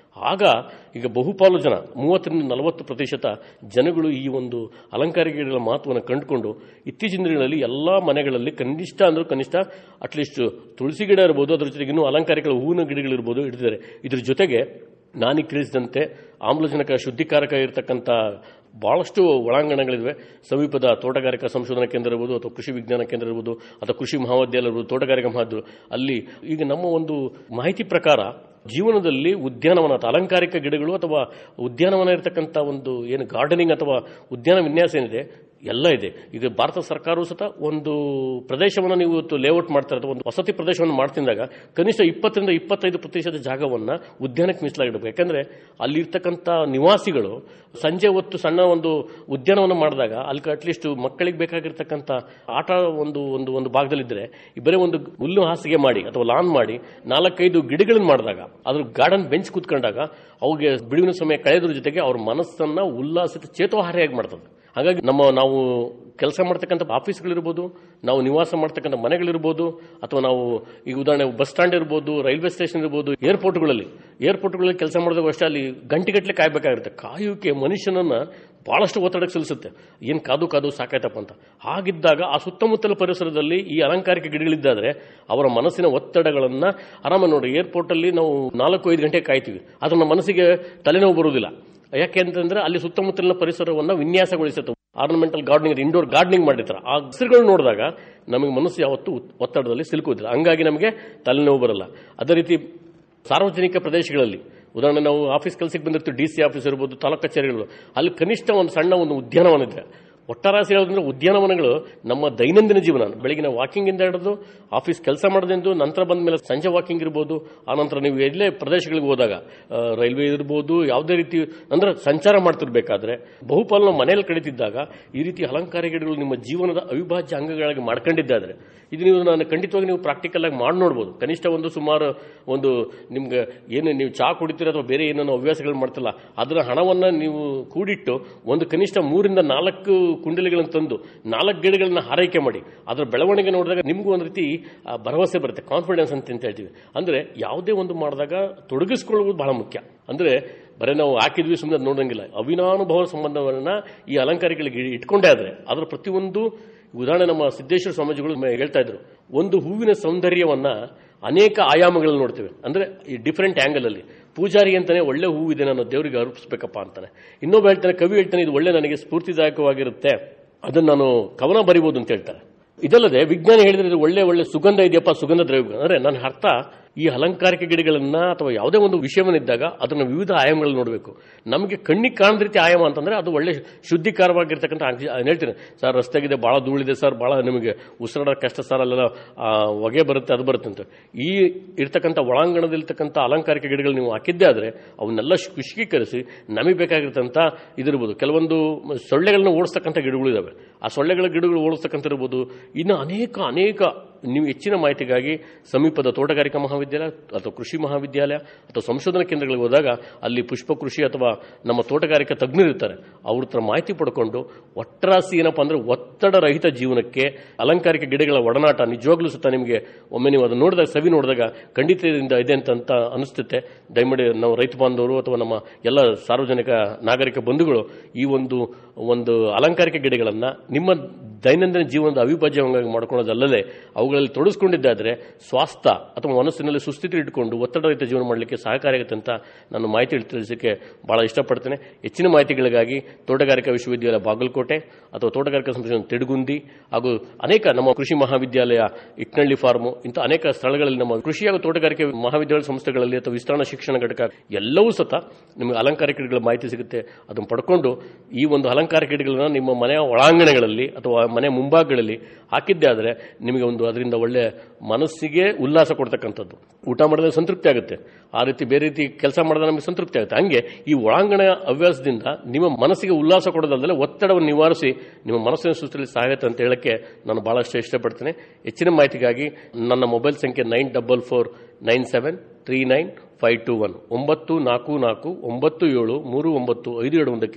ಆಗ ಈಗ ಬಹುಪಾಲು ಜನ ಮೂವತ್ತರಿಂದ ನಲವತ್ತು ಪ್ರತಿಶತ ಜನಗಳು ಈ ಒಂದು ಅಲಂಕಾರಿಕ ಗಿಡಗಳ ಮಹತ್ವವನ್ನು ಕಂಡುಕೊಂಡು ಇತ್ತೀಚಿನ ದಿನಗಳಲ್ಲಿ ಎಲ್ಲಾ ಮನೆಗಳಲ್ಲಿ ಕನಿಷ್ಠ ಅಂದ್ರೂ ಕನಿಷ್ಠ ಅಟ್ಲೀಸ್ಟ್ ತುಳಸಿ ಗಿಡ ಇರ್ಬೋದು ಅದ್ರ ಜೊತೆಗೆ ಇನ್ನೂ ಅಲಂಕಾರಿಕ ಹೂವಿನ ಗಿಡಗಳಿರ್ಬೋದು ಇಡ್ತಿದ್ದಾರೆ ಇದ್ರ ಜೊತೆಗೆ ನಾನೀಗ ತಿಳಿಸಿದಂತೆ ಆಮ್ಲಜನಕ ಶುದ್ಧೀಕಾರಕ ಇರತಕ್ಕಂಥ ಬಹಳಷ್ಟು ಒಳಾಂಗಣಗಳಿವೆ ಸಮೀಪದ ತೋಟಗಾರಿಕಾ ಸಂಶೋಧನಾ ಕೇಂದ್ರ ಇರ್ಬೋದು ಅಥವಾ ಕೃಷಿ ವಿಜ್ಞಾನ ಕೇಂದ್ರ ಇರ್ಬೋದು ಅಥವಾ ಕೃಷಿ ಮಹಾವಿದ್ಯಾಲಯ ಇರ್ಬೋದು ತೋಟಗಾರಿಕಾ ಮಹಾವಿದ್ಯಾಲಯ ಅಲ್ಲಿ ಈಗ ನಮ್ಮ ಒಂದು ಮಾಹಿತಿ ಪ್ರಕಾರ ಜೀವನದಲ್ಲಿ ಉದ್ಯಾನವನ ಅಥವಾ ಅಲಂಕಾರಿಕ ಗಿಡಗಳು ಅಥವಾ ಉದ್ಯಾನವನ ಇರತಕ್ಕಂಥ ಒಂದು ಏನು ಗಾರ್ಡನಿಂಗ್ ಅಥವಾ ಉದ್ಯಾನ ವಿನ್ಯಾಸ ಏನಿದೆ ಎಲ್ಲ ಇದೆ ಈಗ ಭಾರತ ಸರ್ಕಾರವೂ ಸಹ ಒಂದು ಪ್ರದೇಶವನ್ನು ನೀವು ಇವತ್ತು ಲೇಔಟ್ ಮಾಡ್ತಾರೆ ಅಥವಾ ಒಂದು ವಸತಿ ಪ್ರದೇಶವನ್ನು ಮಾಡ್ತಿದ್ದಾಗ ಕನಿಷ್ಠ ಇಪ್ಪತ್ತರಿಂದ ಇಪ್ಪತ್ತೈದು ಪ್ರತಿಶತ ಜಾಗವನ್ನು ಉದ್ಯಾನಕ್ಕೆ ಮೀಸಲಾಗಿಡಬೇಕು ಯಾಕಂದ್ರೆ ಅಲ್ಲಿರ್ತಕ್ಕಂಥ ನಿವಾಸಿಗಳು ಸಂಜೆ ಹೊತ್ತು ಸಣ್ಣ ಒಂದು ಉದ್ಯಾನವನ್ನು ಮಾಡಿದಾಗ ಅಲ್ಲಿ ಅಟ್ಲೀಸ್ಟ್ ಮಕ್ಕಳಿಗೆ ಬೇಕಾಗಿರ್ತಕ್ಕಂಥ ಆಟ ಒಂದು ಒಂದು ಒಂದು ಭಾಗದಲ್ಲಿದ್ದರೆ ಈ ಬರೀ ಒಂದು ಹುಲ್ಲು ಹಾಸಿಗೆ ಮಾಡಿ ಅಥವಾ ಲಾನ್ ಮಾಡಿ ನಾಲ್ಕೈದು ಗಿಡಗಳನ್ನು ಮಾಡಿದಾಗ ಅದ್ರ ಗಾರ್ಡನ್ ಬೆಂಚ್ ಕೂತ್ಕೊಂಡಾಗ ಅವ್ರಿಗೆ ಬಿಡುವಿನ ಸಮಯ ಕಳೆಯೋದ್ರ ಜೊತೆಗೆ ಅವ್ರ ಮನಸ್ಸನ್ನ ಉಲ್ಲಾಸಿತ ಚೇತೋಹಾರಿಯಾಗಿ ಮಾಡ್ತದೆ ಹಾಗಾಗಿ ನಮ್ಮ ನಾವು ಕೆಲಸ ಮಾಡ್ತಕ್ಕಂಥ ಆಫೀಸ್ಗಳಿರ್ಬೋದು ನಾವು ನಿವಾಸ ಮಾಡ್ತಕ್ಕಂಥ ಮನೆಗಳಿರ್ಬೋದು ಅಥವಾ ನಾವು ಈಗ ಉದಾಹರಣೆ ಬಸ್ ಸ್ಟ್ಯಾಂಡ್ ಇರ್ಬೋದು ರೈಲ್ವೆ ಸ್ಟೇಷನ್ ಇರ್ಬೋದು ಏರ್ಪೋರ್ಟ್ಗಳಲ್ಲಿ ಏರ್ಪೋರ್ಟ್ಗಳಲ್ಲಿ ಕೆಲಸ ಮಾಡಿದಾಗ ಅಷ್ಟೇ ಅಲ್ಲಿ ಗಂಟೆಗಟ್ಟಲೆ ಕಾಯಬೇಕಾಗಿರುತ್ತೆ ಕಾಯುವಿಕೆ ಮನುಷ್ಯನನ್ನ ಬಹಳಷ್ಟು ಒತ್ತಡಕ್ಕೆ ಸಲ್ಲಿಸುತ್ತೆ ಏನು ಕಾದು ಕಾದು ಸಾಕಾಯ್ತಪ್ಪ ಅಂತ ಹಾಗಿದ್ದಾಗ ಆ ಸುತ್ತಮುತ್ತಲ ಪರಿಸರದಲ್ಲಿ ಈ ಅಲಂಕಾರಿಕ ಗಿಡಗಳಿದ್ದಾದ್ರೆ ಅವರ ಮನಸ್ಸಿನ ಒತ್ತಡಗಳನ್ನ ಆರಾಮ ನೋಡಿ ಏರ್ಪೋರ್ಟ್ ಅಲ್ಲಿ ನಾವು ನಾಲ್ಕು ಐದು ಗಂಟೆ ಕಾಯ್ತೀವಿ ಆದ್ರೆ ನಮ್ಮ ಮನಸ್ಸಿಗೆ ತಲೆನೋವು ಬರುವುದಿಲ್ಲ ಯಾಕೆ ಅಂತಂದ್ರೆ ಅಲ್ಲಿ ಸುತ್ತಮುತ್ತಲಿನ ಪರಿಸರವನ್ನ ವಿನ್ಯಾಸಗೊಳಿಸುತ್ತೆ ಆರ್ನಮೆಂಟಲ್ ಗಾರ್ಡನಿಂಗ್ ಇಂಡೋರ್ ಗಾರ್ಡನಿಂಗ್ ಮಾಡಿರ್ತಾರೆ ಆ ಹಸಿರುಗಳು ನೋಡಿದಾಗ ನಮಗೆ ಮನಸ್ಸು ಯಾವತ್ತೂ ಒತ್ತಡದಲ್ಲಿ ಸಿಲುಕುವುದಿಲ್ಲ ಹಂಗಾಗಿ ನಮಗೆ ತಲೆನೋವು ಬರಲ್ಲ ಅದೇ ರೀತಿ ಸಾರ್ವಜನಿಕ ಪ್ರದೇಶಗಳಲ್ಲಿ ಉದಾಹರಣೆ ನಾವು ಆಫೀಸ್ ಕೆಲಸಕ್ಕೆ ಬಂದಿರ್ತೀವಿ ಡಿ ಸಿ ಆಫೀಸ್ ಇರ್ಬೋದು ತಾಲೂಕು ಕಚೇರಿಗಳು ಅಲ್ಲಿ ಕನಿಷ್ಠ ಒಂದು ಸಣ್ಣ ಒಂದು ಉದ್ಯಾನವನ ಇದೆ ಒಟ್ಟಾರೆ ಹೇಳೋದಂದ್ರೆ ಉದ್ಯಾನವನಗಳು ನಮ್ಮ ದೈನಂದಿನ ಜೀವನ ಬೆಳಗಿನ ವಾಕಿಂಗ್ ಇಂದ ಹಿಡಿದು ಆಫೀಸ್ ಕೆಲಸ ಮಾಡೋದ್ರಿಂದ ನಂತರ ಬಂದ ಮೇಲೆ ಸಂಜೆ ವಾಕಿಂಗ್ ಇರ್ಬೋದು ಆನಂತರ ನೀವು ಎಲ್ಲೇ ಪ್ರದೇಶಗಳಿಗೆ ಹೋದಾಗ ಆ, ರೈಲ್ವೆ ಇರ್ಬೋದು ಯಾವುದೇ ರೀತಿ ಅಂದ್ರೆ ಸಂಚಾರ ಮಾಡ್ತಿರ್ಬೇಕಾದ್ರೆ ಬಹುಪಾಲು ನಾವು ಮನೆಯಲ್ಲಿ ಕಳೀತಿದ್ದಾಗ ಈ ರೀತಿ ಅಲಂಕಾರ ಗಿಡಗಳು ನಿಮ್ಮ ಜೀವನದ ಅವಿಭಾಜ್ಯ ಅಂಗಗಳಾಗಿ ಮಾಡ್ಕೊಂಡಿದ್ದಾದ್ರೆ ಇದು ನೀವು ನಾನು ಖಂಡಿತವಾಗಿ ನೀವು ಪ್ರಾಕ್ಟಿಕಲ್ ಆಗಿ ಮಾಡಿ ನೋಡ್ಬೋದು ಕನಿಷ್ಠ ಒಂದು ಸುಮಾರು ಒಂದು ನಿಮ್ಗೆ ಏನು ನೀವು ಚಾ ಕುಡಿತೀರ ಅಥವಾ ಬೇರೆ ಏನೇನೋ ಹವ್ಯಾಸಗಳು ಮಾಡ್ತಿಲ್ಲ ಅದರ ಹಣವನ್ನ ನೀವು ಕೂಡಿಟ್ಟು ಒಂದು ಕನಿಷ್ಠ ಮೂರಿಂದ ನಾಲ್ಕು ಕುಂಡಲಿಗಳನ್ನು ತಂದು ನಾಲ್ಕು ಗಿಡಗಳನ್ನ ಹಾರೈಕೆ ಮಾಡಿ ಅದರ ಬೆಳವಣಿಗೆ ನೋಡಿದಾಗ ನಿಮಗೂ ಒಂದು ರೀತಿ ಆ, ಭರವಸೆ ಬರುತ್ತೆ ಕಾನ್ಫಿಡೆನ್ಸ್ ಅಂತ ಅಂತ ಹೇಳ್ತೀವಿ ಅಂದ್ರೆ ಯಾವುದೇ ಒಂದು ಮಾಡಿದಾಗ ತೊಡಗಿಸ್ಕೊಳ್ಳುವುದು ಬಹಳ ಮುಖ್ಯ ಅಂದ್ರೆ ಬರೀ ನಾವು ಹಾಕಿದ್ವಿ ಸುಮ್ಮನೆ ನೋಡಂಗಿಲ್ಲ ಅವಿನಾನುಭವ ಸಂಬಂಧವನ್ನ ಈ ಅಲಂಕಾರಿಗಳಿಗೆ ಇಟ್ಕೊಂಡೇ ಆದ್ರೆ ಅದರ ಪ್ರತಿಯೊಂದು ಉದಾಹರಣೆ ನಮ್ಮ ಸಿದ್ದೇಶ್ವರ ಸ್ವಾಮೀಜಿಗಳು ಮ- ಹೇಳ್ತಾ ಇದ್ರು ಒಂದು ಹೂವಿನ ಸೌಂದರ್ಯವನ್ನ ಅನೇಕ ಆಯಾಮಗಳಲ್ಲಿ ನೋಡ್ತೇವೆ ಅಂದ್ರೆ ಈ ಡಿಫರೆಂಟ್ ಆಂಗಲ್ ಅಲ್ಲಿ ಪೂಜಾರಿ ಅಂತಾನೆ ಒಳ್ಳೆ ಹೂವಿದೆ ನಾನು ದೇವರಿಗೆ ಅರ್ಪಿಸ್ಬೇಕಪ್ಪ ಅಂತಾನೆ ಇನ್ನೊಬ್ಬ ಹೇಳ್ತಾನೆ ಕವಿ ಹೇಳ್ತಾನೆ ಇದು ಒಳ್ಳೆ ನನಗೆ ಸ್ಫೂರ್ತಿದಾಯಕವಾಗಿರುತ್ತೆ ಅದನ್ನ ನಾನು ಕವನ ಬರಿಬೋದು ಅಂತ ಹೇಳ್ತಾರೆ ಇದಲ್ಲದೆ ವಿಜ್ಞಾನಿ ಹೇಳಿದ್ರೆ ಇದು ಒಳ್ಳೆ ಒಳ್ಳೆ ಸುಗಂಧ ಇದೆಯಪ್ಪ ಸುಗಂಧ ದ್ರವ್ಯ ಅಂದ್ರೆ ನನ್ನ ಅರ್ಥ ಈ ಅಲಂಕಾರಿಕ ಗಿಡಗಳನ್ನ ಅಥವಾ ಯಾವುದೇ ಒಂದು ವಿಷಯವನ್ನಿದ್ದಾಗ ಅದನ್ನ ವಿವಿಧ ಆಯಾಮಗಳಲ್ಲಿ ನೋಡಬೇಕು ನಮಗೆ ಕಣ್ಣಿಗೆ ಕಾಣದ ರೀತಿ ಆಯಾಮ ಅಂತಂದ್ರೆ ಅದು ಒಳ್ಳೆ ಶುದ್ಧೀಕರವಾಗಿರ್ತಕ್ಕಂಥ ಆಕ್ಸಿ- ನಾನು ಹೇಳ್ತೀನಿ ಸರ್ ರಸ್ತೆಗಿದೆ ಬಹಳ ಧೂಳಿದೆ ಸರ್ ಬಹಳ ನಿಮಗೆ ಉಸಿರಾಡೋ ಕಷ್ಟ ಸರ್ ಅಲ್ಲೆಲ್ಲ ಆ, ಹೊಗೆ ಬರುತ್ತೆ ಅದು ಬರುತ್ತೆ ಅಂತ ಈ ಇರ್ತಕ್ಕಂಥ ಒಳಾಂಗಣದಲ್ಲಿರ್ತಕ್ಕಂಥ ಅಲಂಕಾರಿಕ ಗಿಡಗಳು ನೀವು ಹಾಕಿದ್ದೇ ಆದ್ರೆ ಅವನ್ನೆಲ್ಲ ಖುಷಿಕರಿಸಿ ನಮಗೆ ಬೇಕಾಗಿರ್ತಂಥ ಇದಿರ್ಬೋದು ಕೆಲವೊಂದು ಸೊಳ್ಳೆಗಳನ್ನ ಓಡಿಸ್ತಕ್ಕಂಥ ಗಿಡಗಳು ಇದಾವೆ ಆ ಸೊಳ್ಳೆಗಳ ಗಿಡಗಳು ಓಡಿಸ್ತಕ್ಕಂಥ ಇರ್ಬೋದು ಇನ್ನು ಅನೇಕ ಅನೇಕ ನೀವು ಹೆಚ್ಚಿನ ಮಾಹಿತಿಗಾಗಿ ಸಮೀಪದ ತೋಟಗಾರಿಕಾ ಮಹಾವಿದ್ಯಾಲಯ ಅಥವಾ ಕೃಷಿ ಮಹಾವಿದ್ಯಾಲಯ ಅಥವಾ ಸಂಶೋಧನಾ ಕೇಂದ್ರಗಳಿಗೆ ಹೋದಾಗ ಅಲ್ಲಿ ಪುಷ್ಪ ಕೃಷಿ ಅಥವಾ ನಮ್ಮ ತೋಟಗಾರಿಕಾ ತಜ್ಞರು ಇರ್ತಾರೆ ಅವ್ರ ಹತ್ರ ಮಾಹಿತಿ ಪಡ್ಕೊಂಡು ಒಟ್ಟರಾಸಿ ಏನಪ್ಪಾ ಅಂದ್ರೆ ಒತ್ತಡ ರಹಿತ ಜೀವನಕ್ಕೆ ಅಲಂಕಾರಿಕ ಗಿಡಗಳ ಒಡನಾಟ ನಿಜವಾಗ್ಲೂ ಸುತ್ತ ನಿಮಗೆ ಒಮ್ಮೆ ನೀವು ಅದನ್ನ ನೋಡಿದಾಗ ಸವಿ ನೋಡಿದಾಗ ಖಂಡಿತದಿಂದ ಇದೆ ಅಂತ ಅಂತ ಅನಿಸ್ತುತ್ತೆ ದಯಮಾಡಿ ನಾವು ರೈತ ಬಾಂಧವರು ಅಥವಾ ನಮ್ಮ ಎಲ್ಲ ಸಾರ್ವಜನಿಕ ನಾಗರಿಕ ಬಂಧುಗಳು ಈ ಒಂದು ಒಂದು ಅಲಂಕಾರಿಕ ಗಿಡಗಳನ್ನ ನಿಮ್ಮ ದೈನಂದಿನ ಜೀವನದ ಅವಿಭಾಜ್ಯ ಅಂಗವಾಗಿ ಮಾಡ್ಕೊಳ್ಳೋದಲ್ಲದೆ ಅವುಗಳಲ್ಲಿ ತೊಡಗಿಸ್ಕೊಂಡಿದ್ದಾದ್ರೆ ಸ್ವಾಸ್ಥ್ಯ ಅಥವಾ ಮನಸ್ಸಿನಲ್ಲಿ ಸುಸ್ಥಿತಿ ಇಟ್ಕೊಂಡು ಒತ್ತಡರಹಿತ ಜೀವನ ಮಾಡಲಿಕ್ಕೆ ಸಹಕಾರಿಯಾಗುತ್ತೆ ಅಂತ ನಾನು ಮಾಹಿತಿ ತಿಳಿಸಲಿಕ್ಕೆ ಬಹಳ ಇಷ್ಟಪಡ್ತೇನೆ ಹೆಚ್ಚಿನ ಮಾಹಿತಿಗಳಿಗಾಗಿ ತೋಟಗಾರಿಕಾ ವಿಶ್ವವಿದ್ಯಾಲಯ ಬಾಗಲಕೋಟೆ ಅಥವಾ ತೋಟಗಾರಿಕಾ ಸಂಶೋಧನೆ ತಿಡುಗುಂದಿ ಹಾಗೂ ಅನೇಕ ನಮ್ಮ ಕೃಷಿ ಮಹಾವಿದ್ಯಾಲಯ ಇಟ್ನಳ್ಳಿ ಫಾರ್ಮು ಇಂಥ ಅನೇಕ ಸ್ಥಳಗಳಲ್ಲಿ ನಮ್ಮ ಕೃಷಿ ಹಾಗೂ ತೋಟಗಾರಿಕೆ ಮಹಾವಿದ್ಯಾಲಯ ಸಂಸ್ಥೆಗಳಲ್ಲಿ ಅಥವಾ ವಿಸ್ತರಣಾ ಶಿಕ್ಷಣ ಘಟಕ ಎಲ್ಲವೂ ಸತ ನಿಮಗೆ ಅಲಂಕಾರಿಕ ಗಿಡಗಳ ಮಾಹಿತಿ ಸಿಗುತ್ತೆ ಅದನ್ನು ಪಡ್ಕೊಂಡು ಈ ಒಂದು ಅಲಂಕಾರಿಕ ಗಿಡಗಳನ್ನ ನಿಮ್ಮ ಮನೆಯ ಒಳಾಂಗಣಗಳಲ್ಲಿ ಅಥವಾ ಮನೆ ಮುಂಭಾಗಗಳಲ್ಲಿ ಹಾಕಿದ್ದೆ ಆದರೆ ನಿಮಗೆ ಒಂದು ಅದರಿಂದ ಒಳ್ಳೆ ಮನಸ್ಸಿಗೆ ಉಲ್ಲಾಸ ಕೊಡ್ತಕ್ಕಂಥದ್ದು ಊಟ ಮಾಡಿದ್ರೆ ಸಂತೃಪ್ತಿ ಆಗುತ್ತೆ ಆ ರೀತಿ ಬೇರೆ ರೀತಿ ಕೆಲಸ ಮಾಡಿದ್ರೆ ನಮಗೆ ಸಂತೃಪ್ತಿ ಆಗುತ್ತೆ ಹಂಗೆ ಈ ಒಳಾಂಗಣ ಹವ್ಯಾಸದಿಂದ ನಿಮ್ಮ ಮನಸ್ಸಿಗೆ ಉಲ್ಲಾಸ ಕೊಡೋದಲ್ಲದೆ ಒತ್ತಡವನ್ನು ನಿವಾರಿಸಿ ನಿಮ್ಮ ಮನಸ್ಸಿನ ಸುತ್ತಲಿ ಸಾಗುತ್ತೆ ಅಂತ ಹೇಳಕ್ಕೆ ನಾನು ಬಹಳಷ್ಟು ಇಷ್ಟಪಡ್ತೇನೆ ಹೆಚ್ಚಿನ ಮಾಹಿತಿಗಾಗಿ ನನ್ನ ಮೊಬೈಲ್ ಸಂಖ್ಯೆ nine double four nine seven three nine five two one ಒಂಬತ್ತು ನಾಲ್ಕು ನಾಲ್ಕು ಒಂಬತ್ತು ಏಳು ಮೂರು ಒಂಬತ್ತು ಐದು ಏಳು ಒಂದಕ್ಕೆ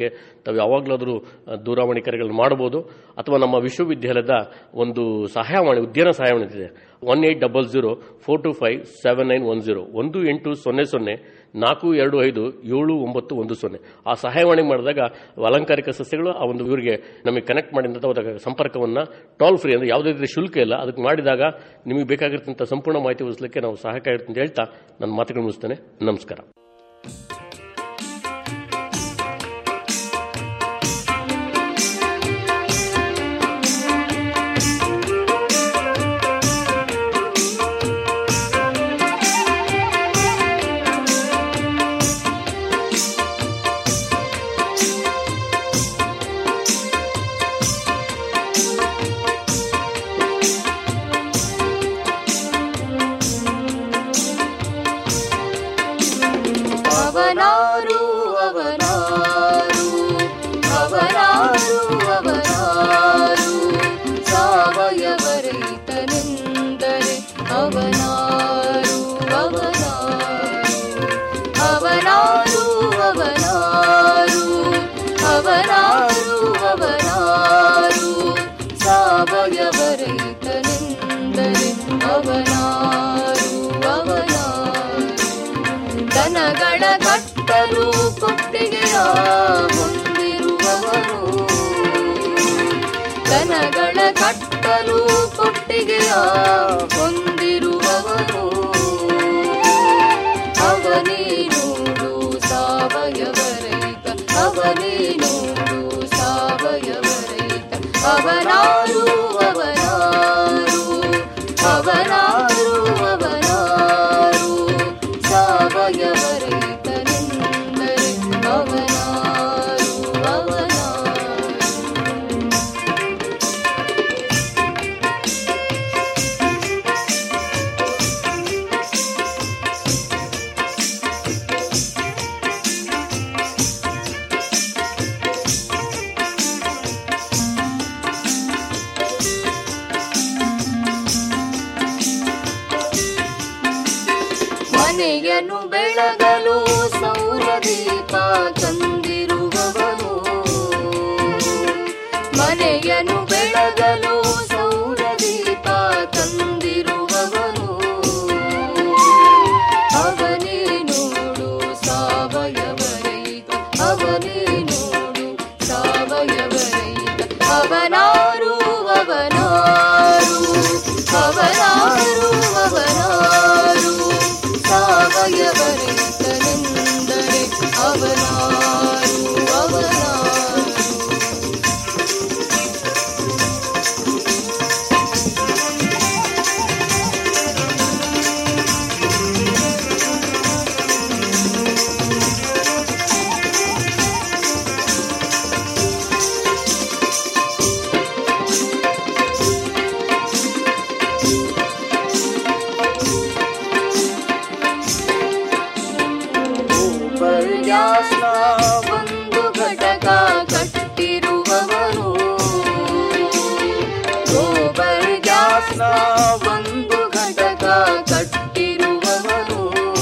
ತಾವು ಯಾವಾಗಲಾದರೂ ದೂರವಾಣಿ ಕರೆಗಳನ್ನು ಮಾಡಬಹುದು ಅಥವಾ ನಮ್ಮ ವಿಶ್ವವಿದ್ಯಾಲಯದ ಒಂದು ಸಹಾಯವಾಣಿ ಉದ್ಯಾನ ಸಹಾಯವಾಣಿ ಇದೆ one eight double zero four two five seven nine one zero ಒಂದು ಎಂಟು ಸೊನ್ನೆ ಸೊನ್ನೆ ನಾಲ್ಕು ಎರಡು ಐದು ಏಳು ಒಂಬತ್ತು ಒಂದು ಸೊನ್ನೆ ಆ ಸಹಾಯವಾಣಿ ಮಾಡಿದಾಗ ಅಲಂಕಾರಿಕ ಸಸ್ಯಗಳು ಆ ಒಂದು ಇವರಿಗೆ ನಮಗೆ ಕನೆಕ್ಟ್ ಮಾಡಿದಂಥ ಒಂದು ಸಂಪರ್ಕವನ್ನು ಟೋಲ್ ಫ್ರೀ ಅಂದರೆ ಯಾವುದೇ ರೀತಿ ಶುಲ್ಕ ಇಲ್ಲ ಅದಕ್ಕೆ ಮಾಡಿದಾಗ ನಿಮಗೆ ಬೇಕಾಗಿರ್ತಂಥ ಸಂಪೂರ್ಣ ಮಾಹಿತಿ ಉಳಿಸಲಿಕ್ಕೆ ನಾವು ಸಹಾಯಕ ಇರ್ತೀನಿ ಅಂತ ಹೇಳ್ತಾ ನನ್ನ ಮಾತುಗಳು ಮುಗಿಸ್ತೇನೆ ನಮಸ್ಕಾರ ಅವನಾರು ಅವನಾರು ಅವನಾರು ಅವನಾರು ಸಾವಯವ ರೈತನೆಂದರೆ ಅವನಾರು ಅವನಾರು ಅವನಾರು ಅವನಾರು ಅವನಾರು ಅವನಾರು ಸಾವಯವ ರೈತನೆಂದರೆ ಅವನಾರು ಅವನಾರು ದನಗಳ ಕಟ್ಟಲು ಕೊಟ್ಟಿಗೆಯ ಹೊಂದಿರುವವನು ದನಗಳ ಕಟ್ಟಲು ಕೊಟ್ಟಿಗೆಯ ಹೊಂದಿರುವವನು ಅವನೀನುಡು ಸಾವಯವ ರೈತ ಅವನೀನುಡು ಸಾವಯವ ರೈತ ಅವನಾರು ಅವನಾರು ಅವನಾರು ಅವನಾರು ಸಾವಯವ ರೈತನೆಂದರೆ ಅವನಾರು ಅವನಾರು ಮನೆಯನ್ನು ಬೆಳಗಲು ಸೌರ ದೀಪ ತಂದಿರುವವನು ಮನೆಯನ್ನು ಬೆಳಗಲು ಸೌರ ದೀಪ ತಂದಿರುವವನು ಅವನೇ ನೋಡು ಸಾವಯವ ರೈತ ಅವನೇ ನೋಡು ಸಾವಯವ ರೈತ ಅವನಾರು ಅವನಾರು ಅವನಾರು ಅವನಾರು ಸಾವಯವ ರೈತನೆಂದರೆ ಅವನಾರು ಅವನಾರು ಉಪರ್ಯಾಸ ಒಂದು ಘಟಕ ಕಟ್ಟಿರುವವನು ಗೋಬರ್ ಗ್ಯಾಸ್ನ ಒಂದು ಘಟಕ ಕಟ್ಟಿರುವವನು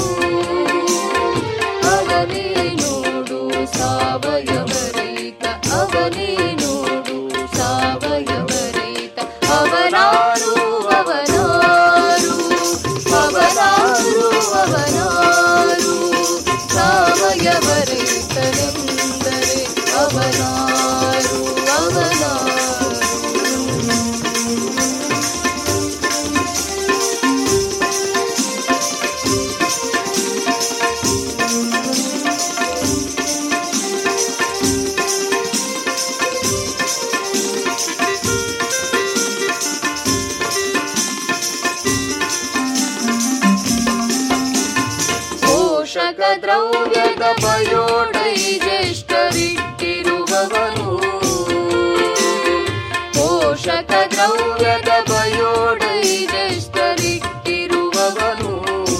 ಅವನೇ ನೋಡು ಸಾವಯವ ರೈತ ಅವನೇ ನೋಡು ಸಾವಯವ ರೈತ ಅವನಾರು ಅವನಾರು ಅವನಾರು ಅವನಾರು ಸಾವಯವ ರೈತನೆಂದರೆ ಅವನಾರು ಅವನಾರು ಪೋಷಕ ದ್ರವ್ಯದ ಬಯೋಡೈಜೆಸ್ಟರಿಟ್ಟಿರುವವನು ಪೋಷಕ ದ್ರವ್ಯದ ಬಯೋಡೈಜೆಸ್ಟರಿಟ್ಟಿರುವವನು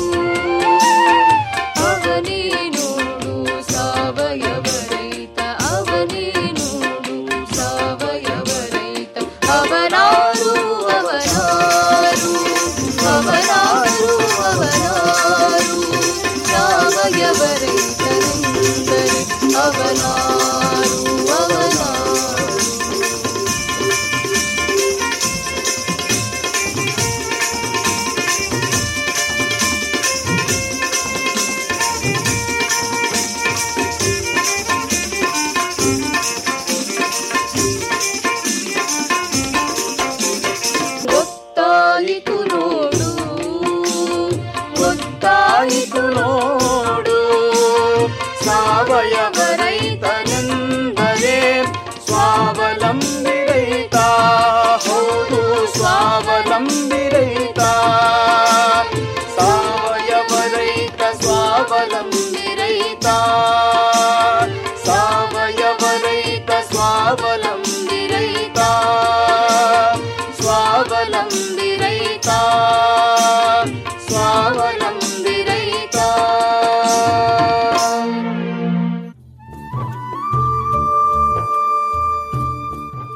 ಅವನೇ ನೋಡು ಸಾವಯವ ರೈತ ಅವನೇ ನೋಡು ಸಾವಯವ ರೈತ ಅವನಾರು ಅವನಾರು ಅವನಾರು ಅವನಾರು ಸಾವಯವ ರೈತನೆಂದರೆ ಅವನಾರು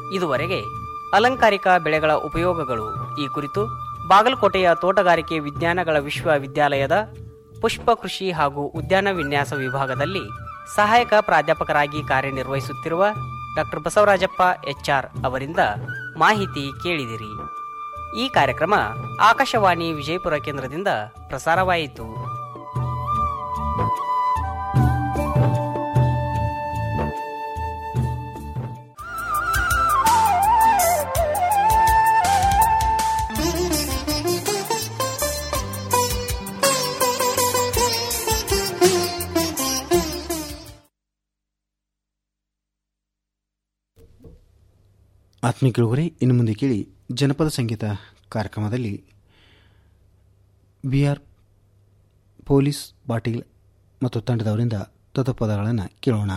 ಇದುವರೆಗೆ ಅಲಂಕಾರಿಕ ಬೆಳೆಗಳ ಉಪಯೋಗಗಳು ಈ ಕುರಿತು ಬಾಗಲಕೋಟೆಯ ತೋಟಗಾರಿಕೆ ವಿಜ್ಞಾನಗಳ ವಿಶ್ವವಿದ್ಯಾಲಯದ ಪುಷ್ಪ ಕೃಷಿ ಹಾಗೂ ಉದ್ಯಾನ ವಿನ್ಯಾಸ ವಿಭಾಗದಲ್ಲಿ ಸಹಾಯಕ ಪ್ರಾಧ್ಯಾಪಕರಾಗಿ ಕಾರ್ಯನಿರ್ವಹಿಸುತ್ತಿರುವ ಡಾಕ್ಟರ್ ಬಸವರಾಜಪ್ಪ ಎಚ್ಆರ್ ಅವರಿಂದ ಮಾಹಿತಿ ಕೇಳಿದಿರಿ ಈ ಕಾರ್ಯಕ್ರಮ ಆಕಾಶವಾಣಿ ವಿಜಯಪುರ ಕೇಂದ್ರದಿಂದ ಪ್ರಸಾರವಾಯಿತು ಆತ್ಮೀಕರುಗರೆ ಇನ್ನು ಮುಂದೆ ಕೇಳಿ ಜನಪದ ಸಂಗೀತ ಕಾರ್ಯಕ್ರಮದಲ್ಲಿ ಬಿ ಆರ್ ಪೊಲೀಸ್ ಪಾಟೀಲ್ ಮತ್ತು ತಂಡದವರಿಂದ ತತ್ವಪದಗಳನ್ನು ಕೇಳೋಣ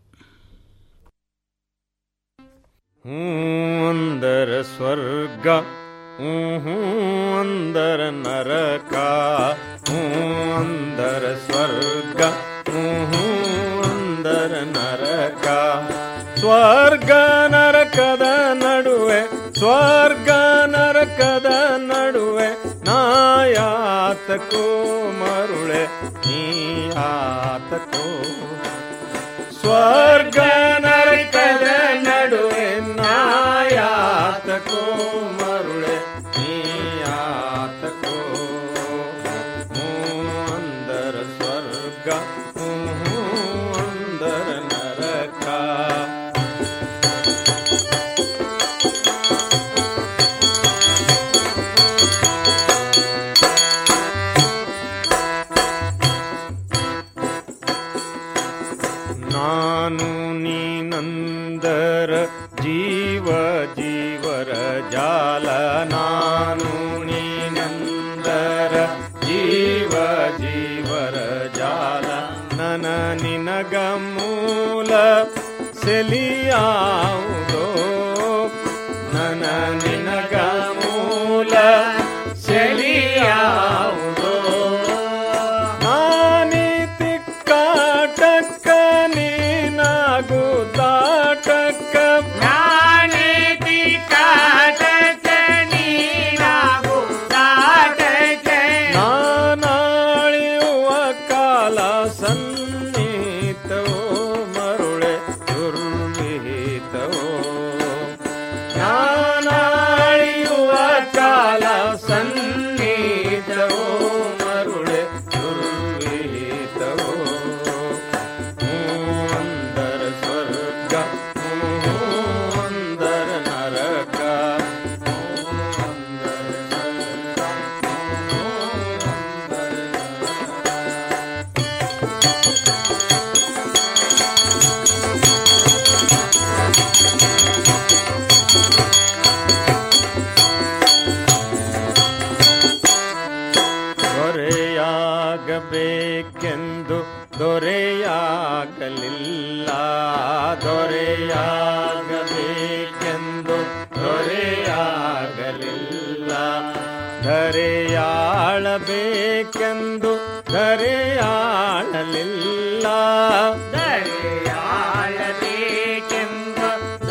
ಅಂದರ ಸ್ವರ್ಗ ಹ್ಞೂ ಅಂದರ ನರಕ ಹ್ಞೂ ಅಂದರ ಸ್ವರ್ಗ ಹ್ಞೂ ಅಂದರ ನರಕ ಸ್ವರ್ಗ ನರಕದ ನಡುವೆ ಸ್ವರ್ಗ ನರಕದ ನಡುವೆ ನಾಯಾತಕೋ ಮರುಳೆ ನೀಯಾತಕೋ ಸ್ವರ್ಗ ನರಕದ ನಡುವೆ ನಾಯಾತಕೋ ಮರುಳೆ ನೀಯಾತಕೋ ಹ್ಞೂ ಅಂದರ ಸ್ವರ್ಗ ಹ್ಞೂ ಅಂದರ ನರಕ ನಾನು ನೀನಂದರ ಜೀವ ಜೀವರ ಜಾಲ ನಾನು ನೀನಂದರ ಜೀವ ಜೀವರ ಜಾಲ ನನ ನಿನಗ ಮೂಲ ಸೆಲಿಯಾವುದೋ ನನ ನಿನಗ ಮೂಲ ಸೆಲಿಯಾವುದೋ ನಾನೀತಿ ಕಾಟಕ್ಕ ನೀನಾಗು ತಾಟಕ್ಕ ನಾನೀತಿ ಕಾಟಕ್ಕ ನೀನಾಗು ತಾಟಕ್ಕ ನಾನಾಳಿಯುವ ಕಾಲ ಸನ್ನಿಹಿತವೋ ಮರುಳೆ ದುರ್ವಿಹಿತವೋ ನಾನಾಳಿಯುವ ಕಾಲ ಸನ್ನಿಹಿತವೋ ಮರುಳೆ ದುರ್ವಿಹಿತವೋ ಹ್ಞೂ ಅಂದರ ಸ್ವರ್ಗ ಹ್ಞೂ ಅಂದರ ನರಕ ದೊರೆಯಾಗಬೇಕೆಂದು ದೊರೆಯಾಗಲಿಲ್ಲ ದೊರೆಯಾಗಬೇಕೆಂದು ದೊರೆಯಾಗಲಿಲ್ಲ ಧರೆಯಾಳಬೇಕೆಂದು ಧರೆಯಾಳಲಿಲ್ಲ ಧರೆಯಾಳಬೇಕೆಂದು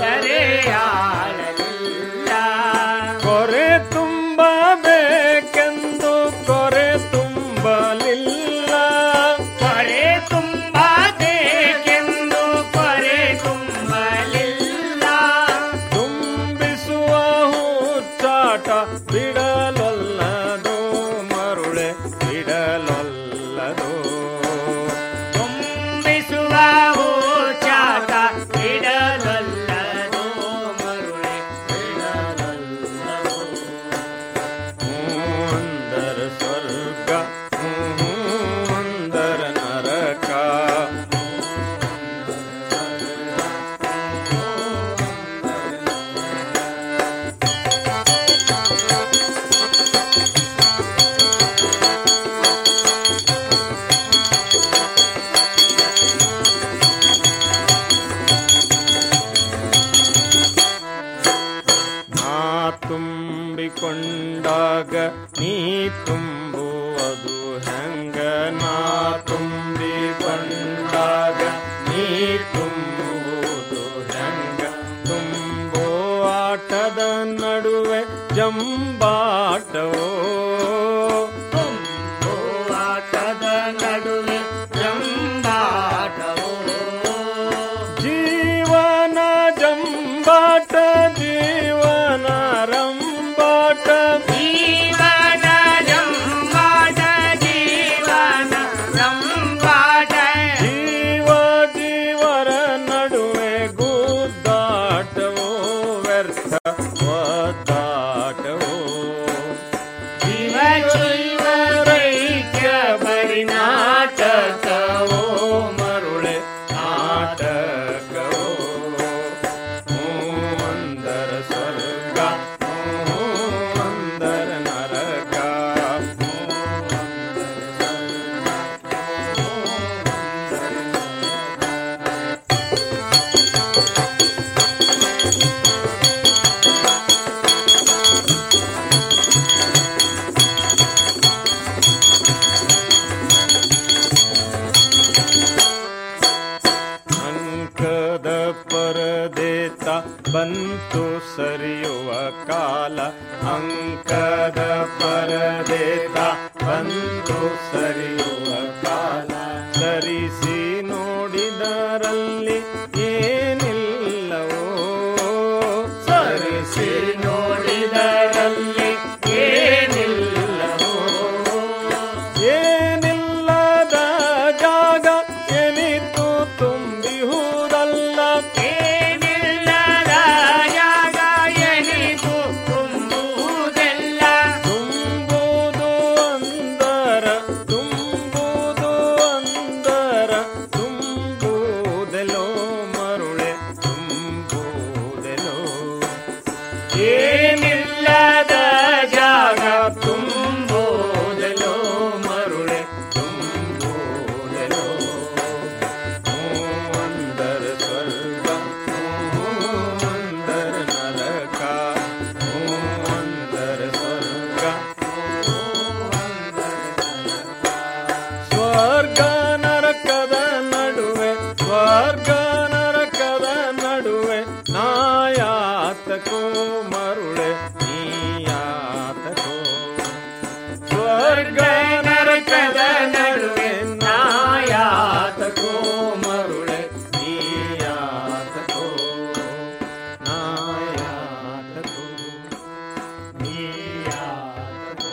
ಧರೆಯಾಳಲಿಲ್ಲ ಕೊರೆ ತುಂಬಬೇಕೆಂದು ಕೊರೆ ತುಂಬಲಿಲ್ಲ ಕೊರೆ ತುಂಬಬೇಕೆಂದು ಕೊರೆ ತುಂಬಲಿಲ್ಲ ತುಂಬಿಸುವ ಹುಚ್ಚಾಟ ಬಿಡಲೊಲ್ಲದು ಮರುಳೆ ಬಿಡಲೊಲ್ಲದು ತುಂಬಿಸುವ ಹುಚ್ಚಾಟ ಬಿಡಲೊಲ್ಲದು ಮರುಳೆ ಬಿಡಲೊಲ್ಲದು ಅಂದರ ಸ್ವರ್ಗ ಹ್ಞೂ ಅಂದರ ನರಕ ನಾ ತುಂಬಿಕೊಂಡಾಗ ನೀ ತುಂಬುವುದು ಹೆಂಗ ನಾ ತುಂಬಿಕೊಂಡಾಗ ನೀ ತುಂಬುವುದು ಹೆಂಗ ತುಂಬೋ ತುಂಬೋವಾಟದ ನಡುವೆ ಜಂಬಾಟವೋ ತುಂಬೋವಾಟದ ನಡುವೆ ಜಂಬಾಟವೋ ಜೀವನ ಜಂಬಾಟ ಜೀವನ ರಂಬಾಟ ಜೀವನ ಜಂಬಾಟ ಜೀವನ ರಂಬಾಟ ಜೀವ ಜೀವರ ನಡುವೆ ಗುದ್ದಾಟವೋ ವ್ಯರ್ಥ ಒದ್ದಾಟವೋ ಜೀವ ಜೀವರೈಕ್ಯ ಬರಿ ನಾಟಕವೋ ಮರುಳೆ ನಾಟಕವೋ ಅಂದರ ಸ್ವರ್ಗ ಅಂದರ ನರಕ ಅಂಕದ ಪರದೇತ ಬಂತು ಸರಿಯುವ ಕಾಲ ಅಂಕದ ಪರದೇತ ಬಂತು ಸರಿಯುವ ಕಾಲ ಸರಿಸಿ ನೋಡಿದರಲ್ಲಿ ಏನಿಲ್ಲವೋ ಸರಿಸಿ ನೋಡಿದರಲ್ಲಿ ಏನಿಲ್ಲವೋ ಏನಿಲ್ಲದ ಜಾಗ ಎನಿತು ತುಂಬಿಹುದಲ್ಲ ಏನಿಲ್ಲದ ಜಾಗ ಎನಿತು ತುಂಬುವುದೆಲ್ಲ ತುಂಬುವುದು ಅಂದರ ತುಂಬುವುದು ಅಂದರ ತುಂಬುವುದೆಲೋ ಮರುಳೆ ತುಂಬುವುದೆಲೋ ಏನಿಲ್ಲದ ಜಾಗ ತುಂಬುವುದೆಲೋ ಮರುಳೆ ತುಂಬುವುದೆಲೋ ಅಂದರ ಸ್ವರ್ಗ ಅಂದರ ನರಕ ಅಂದರ ಸ್ವರ್ಗ ಸ್ವರ್ಗ ನರಕದ ನಡುವೆ ಸ್ವರ್ಗ ನರಕದ ನಡುವೆ ನಾಯಾತಕೋ ಮರುಳೆ ನೀಯಾತಕೋ ಸ್ವರ್ಗ ನರಕದ ನಡುವೆ ನಾಯಾತಕೋ ಮರುಳೆ ನೀಯಾತಕೋ ನಾಯಾತಕೋ ನೀಯಾತಕೋ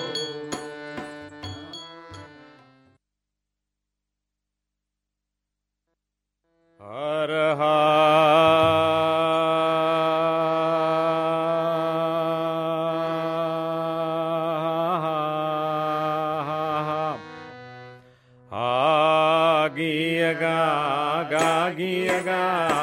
ಹರ ಆಗಿಯಗ ಗಾಗಿಯಗ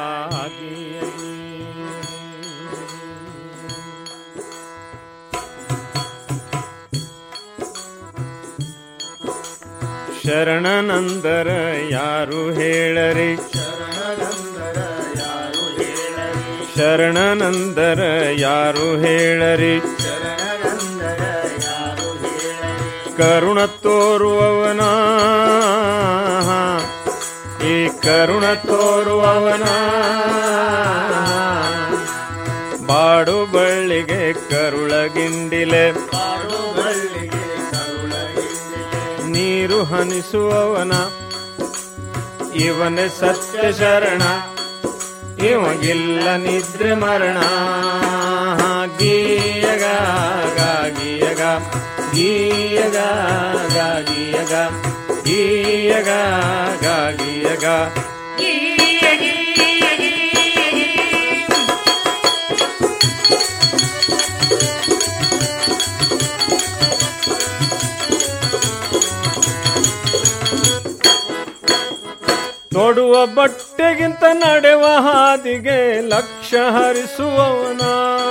ಶರಣನಂದರ ಯಾರು ಹೇಳರಿ ಶರಣನಂದರ ಯಾರು ಹೇಳರಿ ಕರುಣ ತೋರುವವನ ಈ ಕರುಣ ತೋರುವವನ ಬಾಡು ಬಳ್ಳಿಗೆ ಕರುಳಗಿಂಡಿಲೆ ನೀರು ಹನಿಸುವವನ ಇವನೇ ಸತ್ಯ ಶರಣ ಇವಾಗಿಲ್ಲ ನಿದ್ರೆ ಮರಣ ಗೀಯಗ ಗಾಗಿಯಗ ಗೀಯಗ ಗಾಗಿಯಗ ಗೀಯಗ ಗಾಗಿಯಗ ತೊಡುವ ಬಟ್ಟೆಗಿಂತ ನಡೆವ ಹಾದಿಗೆ ಲಕ್ಷ ಹರಿಸುವವನ